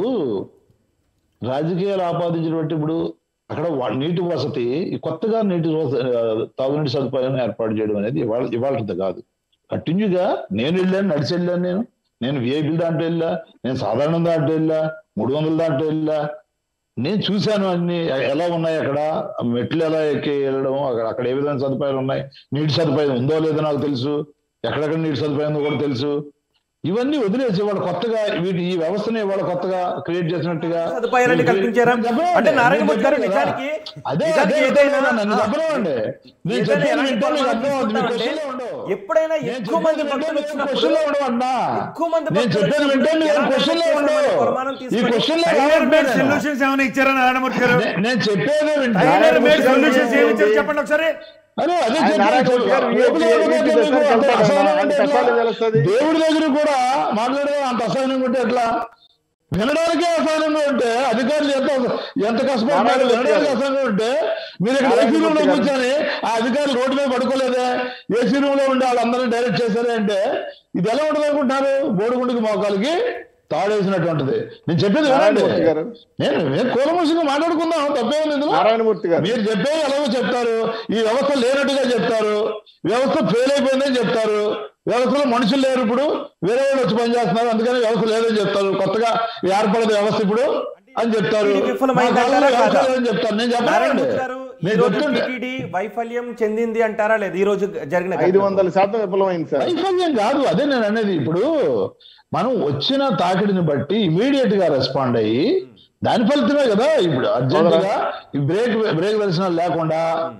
రాజకీయాలు ఆపాదించినటువంటి ఇప్పుడు అక్కడ వా- నీటి వసతి ఈ కొత్తగా నీటి వస- ఆ, తాగునీటి సదుపాయం ఏర్పాటు చేయడం అనేది ఇవాళ ఇవాళ కాదు కంటిన్యూగా నేను వెళ్ళాను నడిచి వెళ్ళాను నేను నేను విఐపీల దాంట్లో వెళ్ళా నేను సాధారణ దాంట్లో వెళ్ళా మూడు వందల దాంట్లో వెళ్ళా నేను చూశాను అన్ని ఎలా ఉన్నాయి అక్కడ మెట్లు ఎలా ఎక్కి వెళ్ళడం అక్కడ అక్కడ ఏ విధమైన సదుపాయాలు ఉన్నాయి నీటి సదుపాయం ఉందో లేదో నాకు తెలుసు ఎక్కడెక్కడ నీటి సదుపాయం ఉందో కూడా తెలుసు ఇవన్నీ వదిలేసి వాళ్ళు కొత్తగా వీటి ఈ వ్యవస్థని వాళ్ళు కొత్తగా క్రియేట్ చేసినట్టుగా సదుపాయాలన్నీ కల్పించారా? నేను చెప్పను అంటే అండి. నారాయణమూర్తి గారు నేను చెప్పను నిజానికి- కదా. అదే నిజానికి అదే ఏదైనా- ఏదైనా నన్ను చెప్పను అండి నేను ఏదైనా చెప్పేది ఎలాంటి వింటే మీకు పరిమాణం అర్థం అవుతుంది. మీకు తీసుకుంటామంటే క్వశ్చన్లే ఉండవు. ఎప్పుడైనా నేను ఎక్కువ మంది చెప్పేది భక్తులు వింటే మీకు వచ్చినప్పుడు క్వశ్చన్లే ఉండవు అన్నా. ఎక్కువ మంది నేను భక్తులు చెప్పేది వింటే వచ్చినప్పుడు మీకు ఎలా క్వశ్చన్లే చేస్తామనే ఉండవు ప్రమాణం ఈ తీసుకొని క్వశ్చన్లే టైలర్ మేడ్ రావట్లేదు. సొల్యూషన్స్ ఏమైనా ఇచ్చారా నారాయణమూర్తి గారు నే- నేను చెప్పేదే వింటే టైలర్ మేడ్ నారాయణమూర్తి గారు సొల్యూషన్స్ ఏమి ఇచ్చారు చెప్పండి ఒకసారి అరే అదే ఆయన చెప్పాను. నారాయణమూర్తి గారు దేవుడి VIP దగ్గర VIP మీకు దర్శనానికి అంత వెళ్తాడు. అసహనం ఆయన ఉంటే కష్టాలు ఎట్లా? తెలుస్తది. దేవుడి దగ్గర కూడా మాట్లాడే అంత అసహనం ఉంటే ఎట్లా వినడానికే అసహనంగా ఉంటే అధికారులు ఎంత ఎంత కష్టపడతారు నారాయణమూర్తి వినడానికి గారు. అసహనంగా ఉంటే మీరు ఇక్కడ ఏసీ రూమ్ లో నారాయణమూర్తి గారు. కూర్చొని ఆ అధికారులు రోడ్డు మీద పడుకోలేదే ఏసీ రూమ్ లో ఉండి వాళ్ళందరినీ డైరెక్ట్ చేశారే అంటే ఇది ఎలా ఉండదు అనుకుంటున్నారు బోడిగుండుకి మోకాలకి తాడేసినటువంటిది నేను చెప్పేది వినండి నారాయణమూర్తి గారు. నేను నేను కూలమూసిగా మాట్లాడుకుందాం తప్పేముంది ఇందులో నారాయణమూర్తి గారు మీరు చెప్పేది ఎలాగో చెప్తారు ఈ వ్యవస్థ లేనట్టుగా చెప్తారు వ్యవస్థ ఫెయిల్ అయిపోయిందని చెప్తారు వ్యవస్థలో మనుషులు లేరు ఇప్పుడు వేరే వాళ్ళు వచ్చి పనిచేస్తున్నారు అందుకని వ్యవస్థ లేదని చెప్తారు కొత్తగా ఏర్పడదు వ్యవస్థ ఇప్పుడు అని చెప్తారు ఇది విఫలమైంది మా కాలంలో అంటారా వ్యవస్థ కాదా? లేదని చెప్తారు నేను చెప్పానండి నారాయణమూర్తి గారు ఈ నేను రోజు చెప్తుండే టీటీడీ వైఫల్యం చెందింది అంటారా లేదు ఈ రోజు జరిగిన ఐదు ఘటన? వందల శాతం విఫలమైంది సార్ వైఫల్యం కాదు అదే నేను అనేది ఇప్పుడు మనం వచ్చిన తాకిడిని బట్టి ఇమీడియట్ గా రెస్పాండ్ అయ్యి దాని ఫలితమే కదా ఇప్పుడు అర్జెంట్ గా ఈ బ్రేక్ బ్రేక్ దర్శనాలు లేకుండా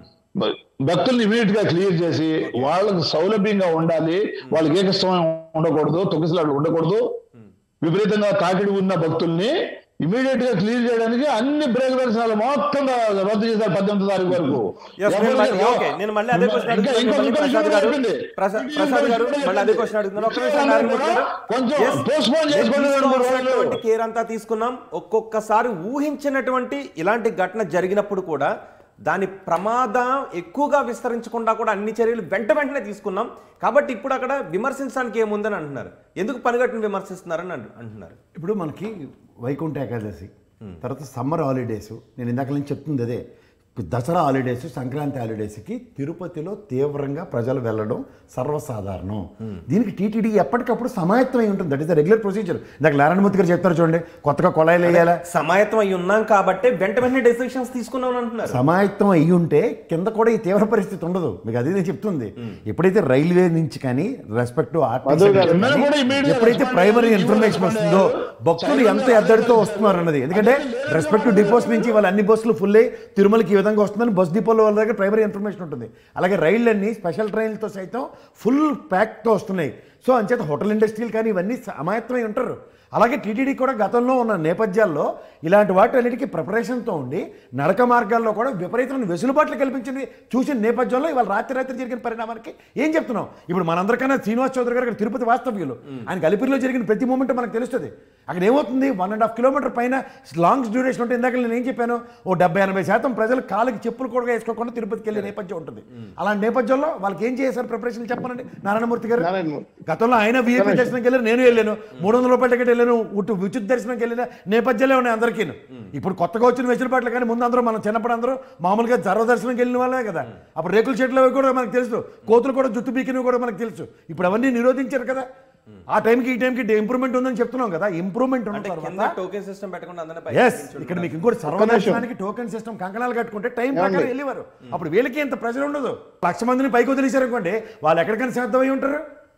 భక్తుల్ని ఇమీడియట్ గా క్లియర్ చేసి వాళ్ళకు సౌలభ్యంగా ఉండాలి వాళ్ళకి ఏ కష్టం ఉండకూడదు తొక్కిసలాట్లు ఉండకూడదు విపరీతంగా తాకిడి ఉన్న భక్తుల్ని ఇమీడియట్ గా క్లియర్ చేయడానికి అన్ని బ్రేక్ దర్శనాలు మొత్తం రద్దు చేశారు పద్దెనిమిది తారీఖు వరకు Yes, నేను మళ్ళీ- ఎవరు- ఓకే, నేను మళ్ళీ అదే క్వశ్చన్ ఇంకా- అడుగుతున్నాను. ఇంకా- మళ్ళీ ఇంకా ప్రసాద్ విషయం గారు అయిపోయింది. ప్రసా- ఇంకా ప్రసాద్ గారు విషయం మళ్ళీ అదే క్వశ్చన్ అడుగుతున్నాను ఒక్క నిమిషం నారాయణమూర్తి గారు. కొంచెం Yes, postpone నేను చేసుకోండి రెండు మూడు రోజులు. తీసుకోవాల్సినటువంటి కేర్ అంతా తీసుకున్నాం ఒక్కొక్కసారి ఊహించినటువంటి ఇలాంటి ఘటన జరిగినప్పుడు కూడా దాని ప్రమాదం ఎక్కువగా విస్తరించకుండా కూడా అన్ని చర్యలు వెంట వెంటనే తీసుకున్నాం కాబట్టి ఇప్పుడు అక్కడ విమర్శించడానికి ఏముందని అంటున్నారు ఎందుకు పనిగట్టును విమర్శిస్తున్నారని అంటు- అంటున్నారు ఇప్పుడు మనకి వైకుంఠ ఏకాదశి తర్వాత సమ్మర్ హాలిడేస్ నేను ఇందాక నుంచి చెప్తుంది అదే దసరా హాలిడేస్ సంక్రాంతి హాలిడేస్కి తిరుపతిలో తీవ్రంగా ప్రజలు వెళ్ళడం సర్వసాధారణం దీనికి టీటీడీ ఎప్పటికప్పుడు సమాయత్తమై ఉంటుంది that is the regular procedure ఇందాక నారాయణమూర్తి గారు చెప్తారు చూడండి కొత్తగా కొళాయిలు వేయాలా సమాయత్తం అయి ఉన్నాం కాబట్టి వెంట వెంటనే డెసిషన్స్ తీసుకున్నాం అంటున్నారు సమాయత్తం అయ్యి ఉంటే కింద కూడా ఈ తీవ్ర పరిస్థితి ఉండదు మీకు అది నేను చెప్తుంది ఎప్పుడైతే రైల్వే నుంచి కానీ రెస్పెక్ట్ మధు గారు, కిందన కూడా immediate గా ఎప్పుడైతే respond ప్రైమరీ అయ్యి ఇన్ఫర్మేషన్ respond వస్తుందో అయ్యారు. భక్తులు ఎంత ఎద్దడితో వస్తున్నారు అన్నది ఎందుకంటే రెస్పెక్ట్ డిపోస్ నుంచి వాళ్ళ అన్ని బస్సులు ఫుల్ అయ్యి తిరుమలకి ఈ విధంగా వస్తుందని బస్ డిపోలో వాళ్ళ దగ్గర ప్రైమరీ ఇన్ఫర్మేషన్ ఉంటుంది అలాగే రైళ్ళన్నీ స్పెషల్ ట్రైన్లతో సైతం ఫుల్ ప్యాక్తో వస్తున్నాయి సో అంచేత హోటల్ ఇండస్ట్రీలు కానీ ఇవన్నీ అమాయత్తమై ఉంటారు అలాగే టీటీడీ కూడా గతంలో ఉన్న నేపథ్యాల్లో ఇలాంటి వాటి అన్నిటికీ ప్రిపరేషన్తో ఉండి నడక మార్గాల్లో కూడా విపరీతమైన వెసులుబాట్లు కల్పించింది చూసిన నేపథ్యంలో ఇవాళ రాత్రి రాత్రి జరిగిన పరిణామానికి ఏం చెప్తున్నాం ఇప్పుడు మనందరికన్నా శ్రీనివాస్ చౌదరి గారు అక్కడ తిరుపతి వాస్తవ్యులు ఆయన కలిపిరిలో జరిగిన ప్రతి మూమెంట్ మనకు తెలుస్తుంది అక్కడ ఏమవుతుంది వన్ అండ్ హాఫ్ కిలోమీటర్ పైన లాంగ్ డ్యూరేషన్ ఉంటే ఇందాక నేను ఏం చెప్పాను ఓ డెబ్బై ఎనభై శాతం ప్రజలు కాళ్ళకి చెప్పులు కూడా వేసుకోకుండా తిరుపతికి వెళ్ళే నేపథ్యం ఉంటుంది అలాంటి నేపథ్యంలో వాళ్ళకి ఏం చేశారు ప్రిపరేషన్ చెప్పనండి నారాయణమూర్తి గారు నారాయణమూర్తి. గతంలో ఆయన వీఐపీ దర్శనంకి వెళ్ళారు నేను వెళ్ళాను మూడు వందల రూపాయల టికెట్ వెళ్ళాను ఉట్టు ఉచిత దర్శనంకి వెళ్ళిన నేపథ్యాలే ఉన్నాయి అందరికీ ఇప్పుడు కొత్తగా వచ్చిన వెసులుబాట్లు కానీ ముందు అందరూ మనం చిన్నప్పుడు అందరూ మామూలుగా జర్వ దర్శనంకి వెళ్ళిన వాళ్ళే కదా అప్పుడు రేకుల చెట్లు అవి కూడా మనకు తెలుసు కోతులు కూడా జుట్టు బీకినవి కూడా మనకు తెలుసు ఇప్పుడు అవన్నీ నిరోధించారు కదా ఆ టైంకి ఈ టైంకి ఇంప్రూవ్మెంట్ ఉందని చెప్తున్నాం కదా ఇంప్రూవ్మెంట్ ఉన్న అంటే కింద తర్వాత టోకెన్ సిస్టమ్ పెట్టకుండా అందరినీ ఎస్ పైకి ఇక్కడ మీకు ఇంకోటి సర్వదర్శనానికి టోకెన్ సిస్టమ్ కంకణాలు కట్టుకుంటే టైం ప్రకారం వెళ్ళేవారు అప్పుడు వీళ్ళకి ఎంత ప్రెజర్ ఉండదు లక్ష మందిని పైకి వదిలేశారు అనుకోండి వాళ్ళు ఎక్కడికైనా సిద్ధమై ఉంటారు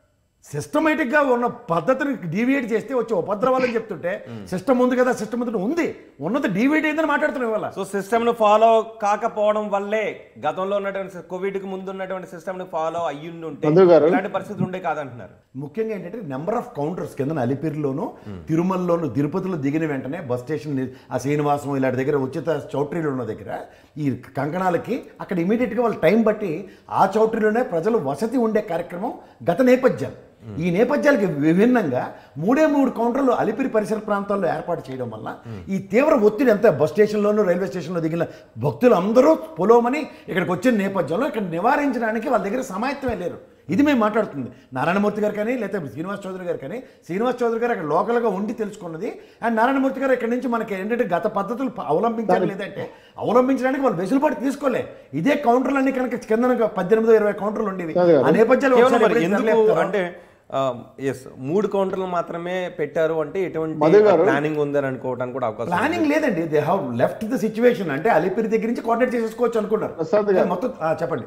సిస్టమేటిక్గా ఉన్న పద్ధతిని డీవియేట్ చేస్తే వచ్చి ఉపద్రవాలని చెప్తుంటే సిస్టమ్ ఉంది కదా సిస్టమ్ ఉంది ఉంది ఉన్నది డీవియేట్ అయిందని మాట్లాడుతున్నాం ఇవాళ సో సిస్టమ్ ను ఫాలో కాకపోవడం వల్లే గతంలో ఉన్నటువంటి కోవిడ్ కి ముందు ఉన్నటువంటి సిస్టమ్ ని ఫాలో అయ్యి ఉంటే మధు గారు. ఇలాంటి పరిస్థితులు ఉండే కాదంటున్నారు ముఖ్యంగా ఏంటంటే నెంబర్ ఆఫ్ కౌంటర్స్ కింద అలిపిరిలోను తిరుమలలోను తిరుపతిలో దిగిన వెంటనే బస్ స్టేషన్ ని- ఆ శ్రీనివాసం ఇలాంటి దగ్గర ఉచిత చౌట్రీలు ఉన్న దగ్గర ఈ కంకణాలకి అక్కడ ఇమీడియట్గా వాళ్ళ టైం బట్టి ఆ చౌట్రీలోనే ప్రజలు వసతి ఉండే కార్యక్రమం గత నేపథ్యాలు ఈ నేపథ్యాలకి విభిన్నంగా మూడే మూడు కౌంటర్లు అలిపిరి పరిసర ప్రాంతాల్లో ఏర్పాటు చేయడం వల్ల ఈ తీవ్ర ఒత్తిడి ఎంత బస్ స్టేషన్లోనూ రైల్వే స్టేషన్లో దిగిన భక్తులు అందరూ పొలోమని ఇక్కడికి వచ్చిన నేపథ్యంలో ఇక్కడ నివారించడానికి వాళ్ళ దగ్గర సమాయత్తమే లేరు ఇది మేము మాట్లాడుతుంది నారాయణమూర్తి గారు కానీ లేకపోతే శ్రీనివాస్ చౌదరి గారు కానీ శ్రీనివాస్ చౌదరి గారు అక్కడ లోకల్గా ఉండి తెలుసుకున్నది అండ్ నారాయణమూర్తి గారు ఇక్కడ నుంచి మనకి ఏంటంటే గత పద్ధతులు ప- అవలంబించాలి లేదంటే అవలంబించడానికి వాళ్ళు వెసులుబాటు తీసుకోలే ఇదే కౌంటర్లు అన్ని కనుక కింద పద్దెనిమిది ఇరవై కౌంటర్లు ఉండేవి అదే ఆ నేపథ్యంలో కేవలం ఒకసారి మరి ఎప్పుడైతే ఎందుకు తరలిస్తారో- అంటే ఎస్ మూడు కౌంటర్లు మాత్రమే పెట్టారు అంటే ఎటువంటి మధు గారు. ప్లానింగ్ ఉందని అనుకోవడానికి కూడా అవకాశం ఉంది. ప్లానింగ్ లేదండి they have left the situation అంటే అలిపిరి దగ్గర నుంచి కోఆర్డినేట్ చేసేసుకోవచ్చు అనుకున్నారు ప్రసాద్ గారు. మొత్తం ఆ, చెప్పండి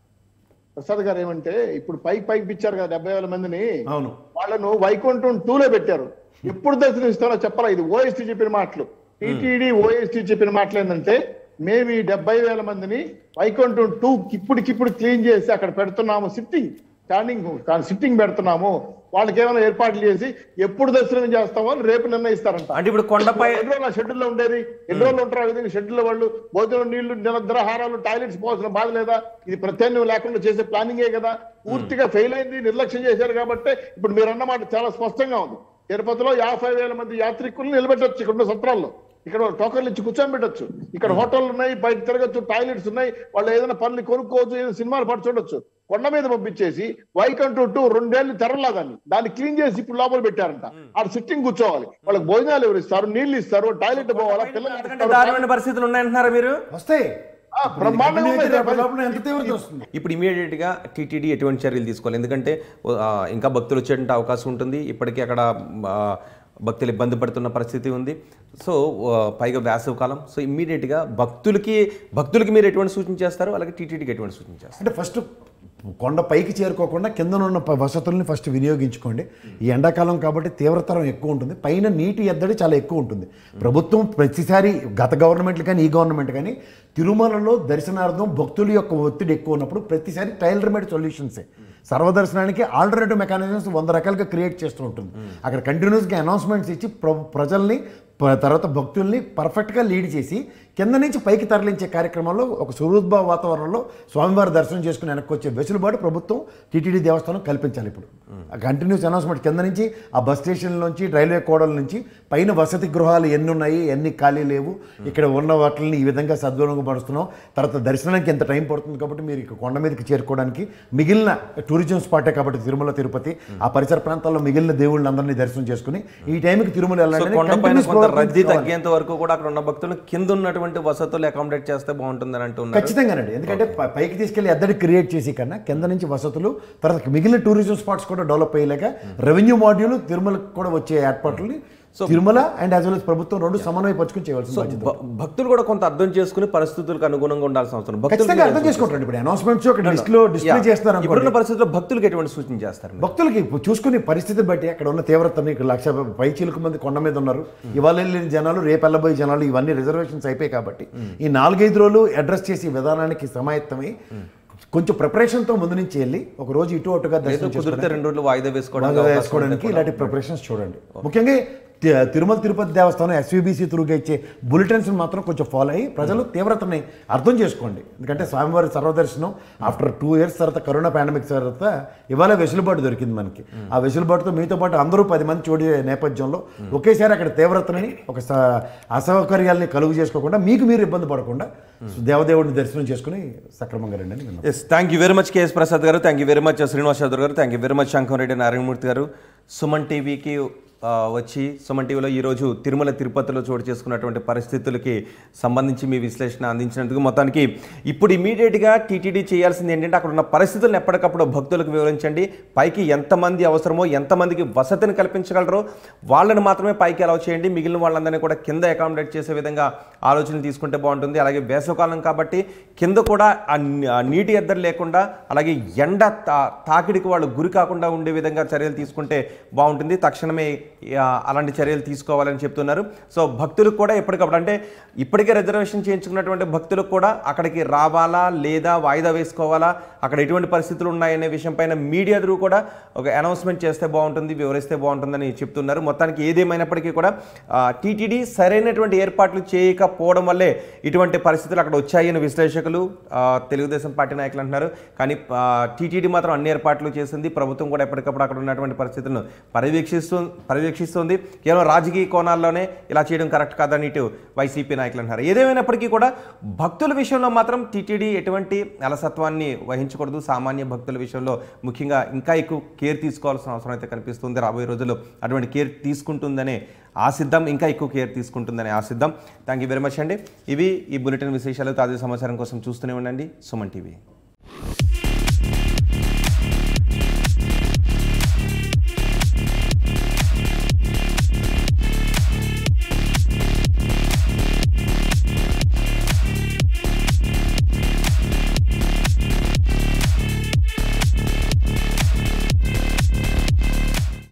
ప్రసాద్ గారు ఏమంటే ఇప్పుడు పైకి పైకి పిచ్చారు కదా డెబ్బై వేల మందిని అవును వాళ్ళను వైకుంఠం టూలో పెట్టారు ఎప్పుడు దర్శనం ఇస్తారో చెప్పాలా ఇది ఓఎస్టీ చెప్పిన మాటలు టీటీడీ ఓఎస్టీ చెప్పిన మాటలు ఏంటంటే మేము ఈ డెబ్బై వేల మందిని వైకుంఠం టూ ఇప్పటికిప్పుడు క్లీన్ చేసి అక్కడ పెడుతున్నాము సిట్టింగ్ స్టాండింగ్ సిట్టింగ్ పెడుతున్నాము వాళ్ళకి ఏమైనా ఏర్పాట్లు చేసి ఎప్పుడు దర్శనం చేస్తామో అని రేపు నిర్ణయిస్తారంట అంటే ఇప్పుడు కొండపై ఎన్ని రోజులు షెడ్యూల్లో ఉండేది ఎన్ని రోజులు ఉంటారు ఆ విధంగా షెడ్యూల్లో వాళ్ళు భోజనం నీళ్లు నిరద్రహారాలు టాయిలెట్స్ పోవాల్సిన బాధ లేదా ఇది ప్రత్యామ్నాయం లేకుండా చేసే ప్లానింగే కదా పూర్తిగా ఫెయిల్ అయింది నిర్లక్ష్యం చేశారు కాబట్టి ఇప్పుడు మీరు అన్నమాట చాలా స్పష్టంగా ఉంది తిరుపతిలో యాభై వేల మంది యాత్రికులను నిలబెట్టొచ్చు ఇక్కడ ఉన్న సత్రాల్లో ఇక్కడ టోకన్లు ఇచ్చి కూర్చోబెట్టొచ్చు ఇక్కడ హోటళ్ళు ఉన్నాయి బయట తిరగచ్చు టాయిలెట్స్ ఉన్నాయి వాళ్ళు ఏదైనా పనులు కొనుక్కోవచ్చు ఏదైనా సినిమాలు పడి చూడొచ్చు కొండ మీద పంపించేసి వైకంఠం టూ రెండేళ్లు తెరలా దాన్ని దాన్ని క్లీన్ చేసి ఇప్పుడు లోపల పెట్టారంట ఆడ సిట్టింగ్ కూర్చోవాలి వాళ్ళకి భోజనాలు ఎవరు ఇస్తారు నీళ్లు ఇస్తారు టాయిలెట్ పోవాలా పిల్లలు అంతకంటే దారుణమైన పరిస్థితులు ఉన్నాయంటున్నారా మీరు వస్తాయి ఆ, బ్రహ్మాండంగా ఉన్నాయి సార్. రేపటి లోపల ఎంత తీవ్రత వస్తుంది ఇప్పుడు ఇమీడియట్ గా టీటీడీ ఎటువంటి చర్యలు తీసుకోవాలి ఎందుకంటే ఆ, ఇంకా భక్తులు వచ్చేటువంటి అవకాశం ఉంటుంది ఇప్పటికీ అక్కడ ఆ, భక్తులు ఇబ్బంది పడుతున్న పరిస్థితి ఉంది సో ఆ, పైగా వేసవి కాలం సో ఇమ్మీడియట్ గా భక్తులకి భక్తులకి మీరు ఎటువంటి సూచన చేస్తారు అలాగే టీటీడీకి ఎటువంటి సూచన చేస్తారు అంటే ఫస్ట్ కొండ పైకి చేరుకోకుండా కింద ఉన్న ప- వసతుల్ని ఫస్ట్ వినియోగించుకోండి ఈ ఎండాకాలం కాబట్టి తీవ్రతరం ఎక్కువ ఉంటుంది పైన నీటి ఎద్దడి చాలా ఎక్కువ ఉంటుంది ప్రభుత్వం ప్రతిసారి గత గవర్నమెంట్లు కానీ ఈ గవర్నమెంట్ కానీ తిరుమలలో దర్శనార్థం భక్తుల యొక్క ఒత్తిడి ఎక్కువ ఉన్నప్పుడు ప్రతిసారి టైల్ రెమెడ్ సొల్యూషన్సే సర్వదర్శనానికి ఆల్టర్నేటివ్ మెకానిజమ్స్ వంద రకాలుగా క్రియేట్ చేస్తూ ఉంటుంది అక్కడ కంటిన్యూస్గా అనౌన్స్మెంట్స్ ఇచ్చి ప్ర- ప్రజల్ని ప- తర్వాత భక్తుల్ని పర్ఫెక్ట్గా లీడ్ చేసి కింద నుంచి పైకి తరలించే కార్యక్రమంలో ఒక సుహృద్భావ వాతావరణంలో స్వామివారి దర్శనం చేసుకుని వెనక్కి వచ్చే వెసులుబాటు ప్రభుత్వం టీటీడీ దేవస్థానం కల్పించాలి ఇప్పుడు కంటిన్యూస్ అనౌన్స్మెంట్ కింద నుంచి ఆ బస్ స్టేషన్ నుంచి రైల్వే కోడల నుంచి పైన వసతి గృహాలు ఎన్ని ఉన్నాయి ఎన్ని ఖాళీ లేవు ఇక్కడ ఉన్న వాటిని ఈ విధంగా సద్వినియోగపరుస్తున్నాం తర్వాత దర్శనానికి ఎంత టైం పడుతుంది కాబట్టి మీరు ఇక కొండ మీదకి చేరుకోవడానికి మిగిలిన టూరిజం స్పాటే కాబట్టి తిరుమల తిరుపతి ఆ పరిసర ప్రాంతాల్లో మిగిలిన దేవుళ్ళందరినీ దర్శనం చేసుకుని ఈ టైంకి తిరుమల సో వెళ్ళాలని కొండపైన continuous కొంత program రద్దీ కావాలి. తగ్గేంత వరకు కూడా అక్కడ ఉన్న భక్తులు కింద ఉన్నటువంటి వసతులు అకామిడేట్ చేస్తే బాగుంటుందని అంటున్నారు ఖచ్చితంగానండి ఎందుకంటే ప- పైకి తీసుకెళ్లి ఎద్దడి క్రియేట్ చేసి కన్నా కింద నుంచి వసతులు తర్వాత మిగిలిన టూరిజం స్పాట్స్ కూడా డెవలప్ అయ్యేలాగా రెవెన్యూ మాడ్యూల్ తిరుమలకు కూడా వచ్చే ఏర్పాట్లని తిరుమల అండ్ యాజ్ వెల్ ప్రస్తుతం రెండు సమన్వయపరుచుకుని చేయవలసిన సో బాధ్యత భ- భక్తులు కూడా కొంత అర్థం చేసుకుని పరిస్థితులకు అనుగుణంగా ఉండాల్సిన అవసరం భక్తులు ఖచ్చితంగా అర్థం చేసుకుంటారు ఇప్పుడు అనౌన్స్మెంట్స్ ఒక లిస్ట్ లో డిస్ప్లే చేస్తారు ఇప్పుడున్న అనుకోండి పరిస్థితుల్లో భక్తులకు ఎటువంటి సూచన చేస్తారు మీరు? భక్తులకి ఇప్పుడు చూసుకునే పరిస్థితి బట్టి అక్కడ ఉన్న తీవ్రతని ఇక్కడ లక్ష పై చిలుకు మంది కొండ మీద ఉన్నారు ఇవాళ వెళ్ళిన జనాలు రేపు వెళ్ళబోయే జనాలు ఇవన్నీ రిజర్వేషన్స్ అయిపోయాయి కాబట్టి ఈ నాలుగైదు రోజులు అడ్రస్ చేసి విధానానికి సమాయత్తమై కొంచెం ప్రిపరేషన్తో ముందు నుంచి వెళ్ళి ఒక రోజు ఇటు అటుగా ఏదో దర్శనం కుదిరితే రెండు రోజులు వాయిదా వేసుకోవడానికి వాయిదా అవకాశం వేసుకోవడానికి ఉంటే ఇలాంటి ప్రిపరేషన్స్ చూడండి ముఖ్యంగా తి- తిరుమల తిరుపతి దేవస్థానం ఎస్వీబీసీ త్రూగా ఇచ్చే బులెటిన్స్ మాత్రం కొంచెం ఫాలో అయ్యి ప్రజలు తీవ్రతని అర్థం చేసుకోండి ఎందుకంటే స్వామివారి సర్వదర్శనం ఆఫ్టర్ టూ ఇయర్స్ తర్వాత కరోనా పాండమిక్ తర్వాత ఇవాళ వెసులుబాటు దొరికింది మనకి ఆ వెసులుబాటుతో మీతో పాటు అందరూ పది మంది చూడే నేపథ్యంలో ఒకేసారి అక్కడ తీవ్రతని ఒక స- అసౌకర్యాల్ని కలుగు చేసుకోకుండా మీకు మీరు ఇబ్బంది పడకుండా దేవదేవుడిని దర్శనం చేసుకుని సక్రమంగా రండి అని విన్నాం yes thank you very much KS Prasad గారు thank you very much Srinivas Chowdary గారు thank you very much Shankar Reddy Narayanamurthy గారు సుమన్ టీవీకి ఆ, వచ్చి సుమన్ టీవీలో ఈరోజు తిరుమల తిరుపతిలో చోటు చేసుకున్నటువంటి పరిస్థితులకి సంబంధించి మీ విశ్లేషణ అందించినందుకు మొత్తానికి ఇప్పుడు ఇమీడియట్గా టీటీడీ చేయాల్సింది ఏంటంటే అక్కడ ఉన్న పరిస్థితులను ఎప్పటికప్పుడు భక్తులకు వివరించండి పైకి ఎంతమంది అవసరమో ఎంతమందికి వసతిని కల్పించగలరో వాళ్ళని మాత్రమే పైకి అలౌ చేయండి మిగిలిన వాళ్ళందరినీ కూడా కింద అకామిడేట్ చేసే విధంగా ఆలోచనలు తీసుకుంటే బాగుంటుంది అలాగే వేసవకాలం కాబట్టి కింద కూడా ఆ ని- ఆ నీటి ఎద్దరు లేకుండా అలాగే ఎండ తా- తాకిడికి వాళ్ళు గురి కాకుండా ఉండే విధంగా చర్యలు తీసుకుంటే బాగుంటుంది తక్షణమే ఆ, అలాంటి చర్యలు తీసుకోవాలని చెప్తున్నారు సో భక్తులకు కూడా ఎప్పటికప్పుడు అంటే ఇప్పటికే రిజర్వేషన్ చేయించుకున్నటువంటి భక్తులకు కూడా అక్కడికి రావాలా లేదా వాయిదా వేసుకోవాలా అక్కడ ఎటువంటి పరిస్థితులు ఉన్నాయనే విషయం పైన మీడియా త్రూ కూడా ఒక అనౌన్స్మెంట్ చేస్తే బాగుంటుంది వివరిస్తే బాగుంటుందని చెప్తున్నారు మొత్తానికి ఏదేమైనప్పటికీ కూడా టీటీడీ సరైనటువంటి ఏర్పాట్లు చేయకపోవడం వల్లే ఇటువంటి పరిస్థితులు అక్కడ వచ్చాయని విశ్లేషకులు ఆ, తెలుగుదేశం పార్టీ నాయకులు అంటున్నారు కానీ టీటీడీ మాత్రం అన్ని ఏర్పాట్లు చేసింది ప్రభుత్వం కూడా ఎప్పటికప్పుడు అక్కడ ఉన్నటువంటి పరిస్థితులను పర్యవేక్షిస్తూ పర్యవేక్షిస్తుంది కేవలం రాజకీయ కోణాల్లోనే ఇలా చేయడం కరెక్ట్ కాదని ఇటు వైసీపీ నాయకులు అంటున్నారు ఏదేమైనప్పటికీ కూడా భక్తుల విషయంలో మాత్రం టీటీడీ ఎటువంటి అలసత్వాన్ని వహించకూడదు సామాన్య భక్తుల విషయంలో ముఖ్యంగా ఇంకా ఎక్కువ కేర్ తీసుకోవాల్సిన అవసరం అయితే కనిపిస్తుంది రాబోయే రోజుల్లో అటువంటి కేర్ తీసుకుంటుందనే ఆశిద్దాం ఇంకా ఎక్కువ కేర్ తీసుకుంటుందని ఆశిద్దాం థ్యాంక్ యూ వెరీ మచ్ అండి ఇవి ఈ బులెటిన్ విశేషాలు తాజా సమాచారం కోసం చూస్తూనే ఉండండి సుమన్ టీవీ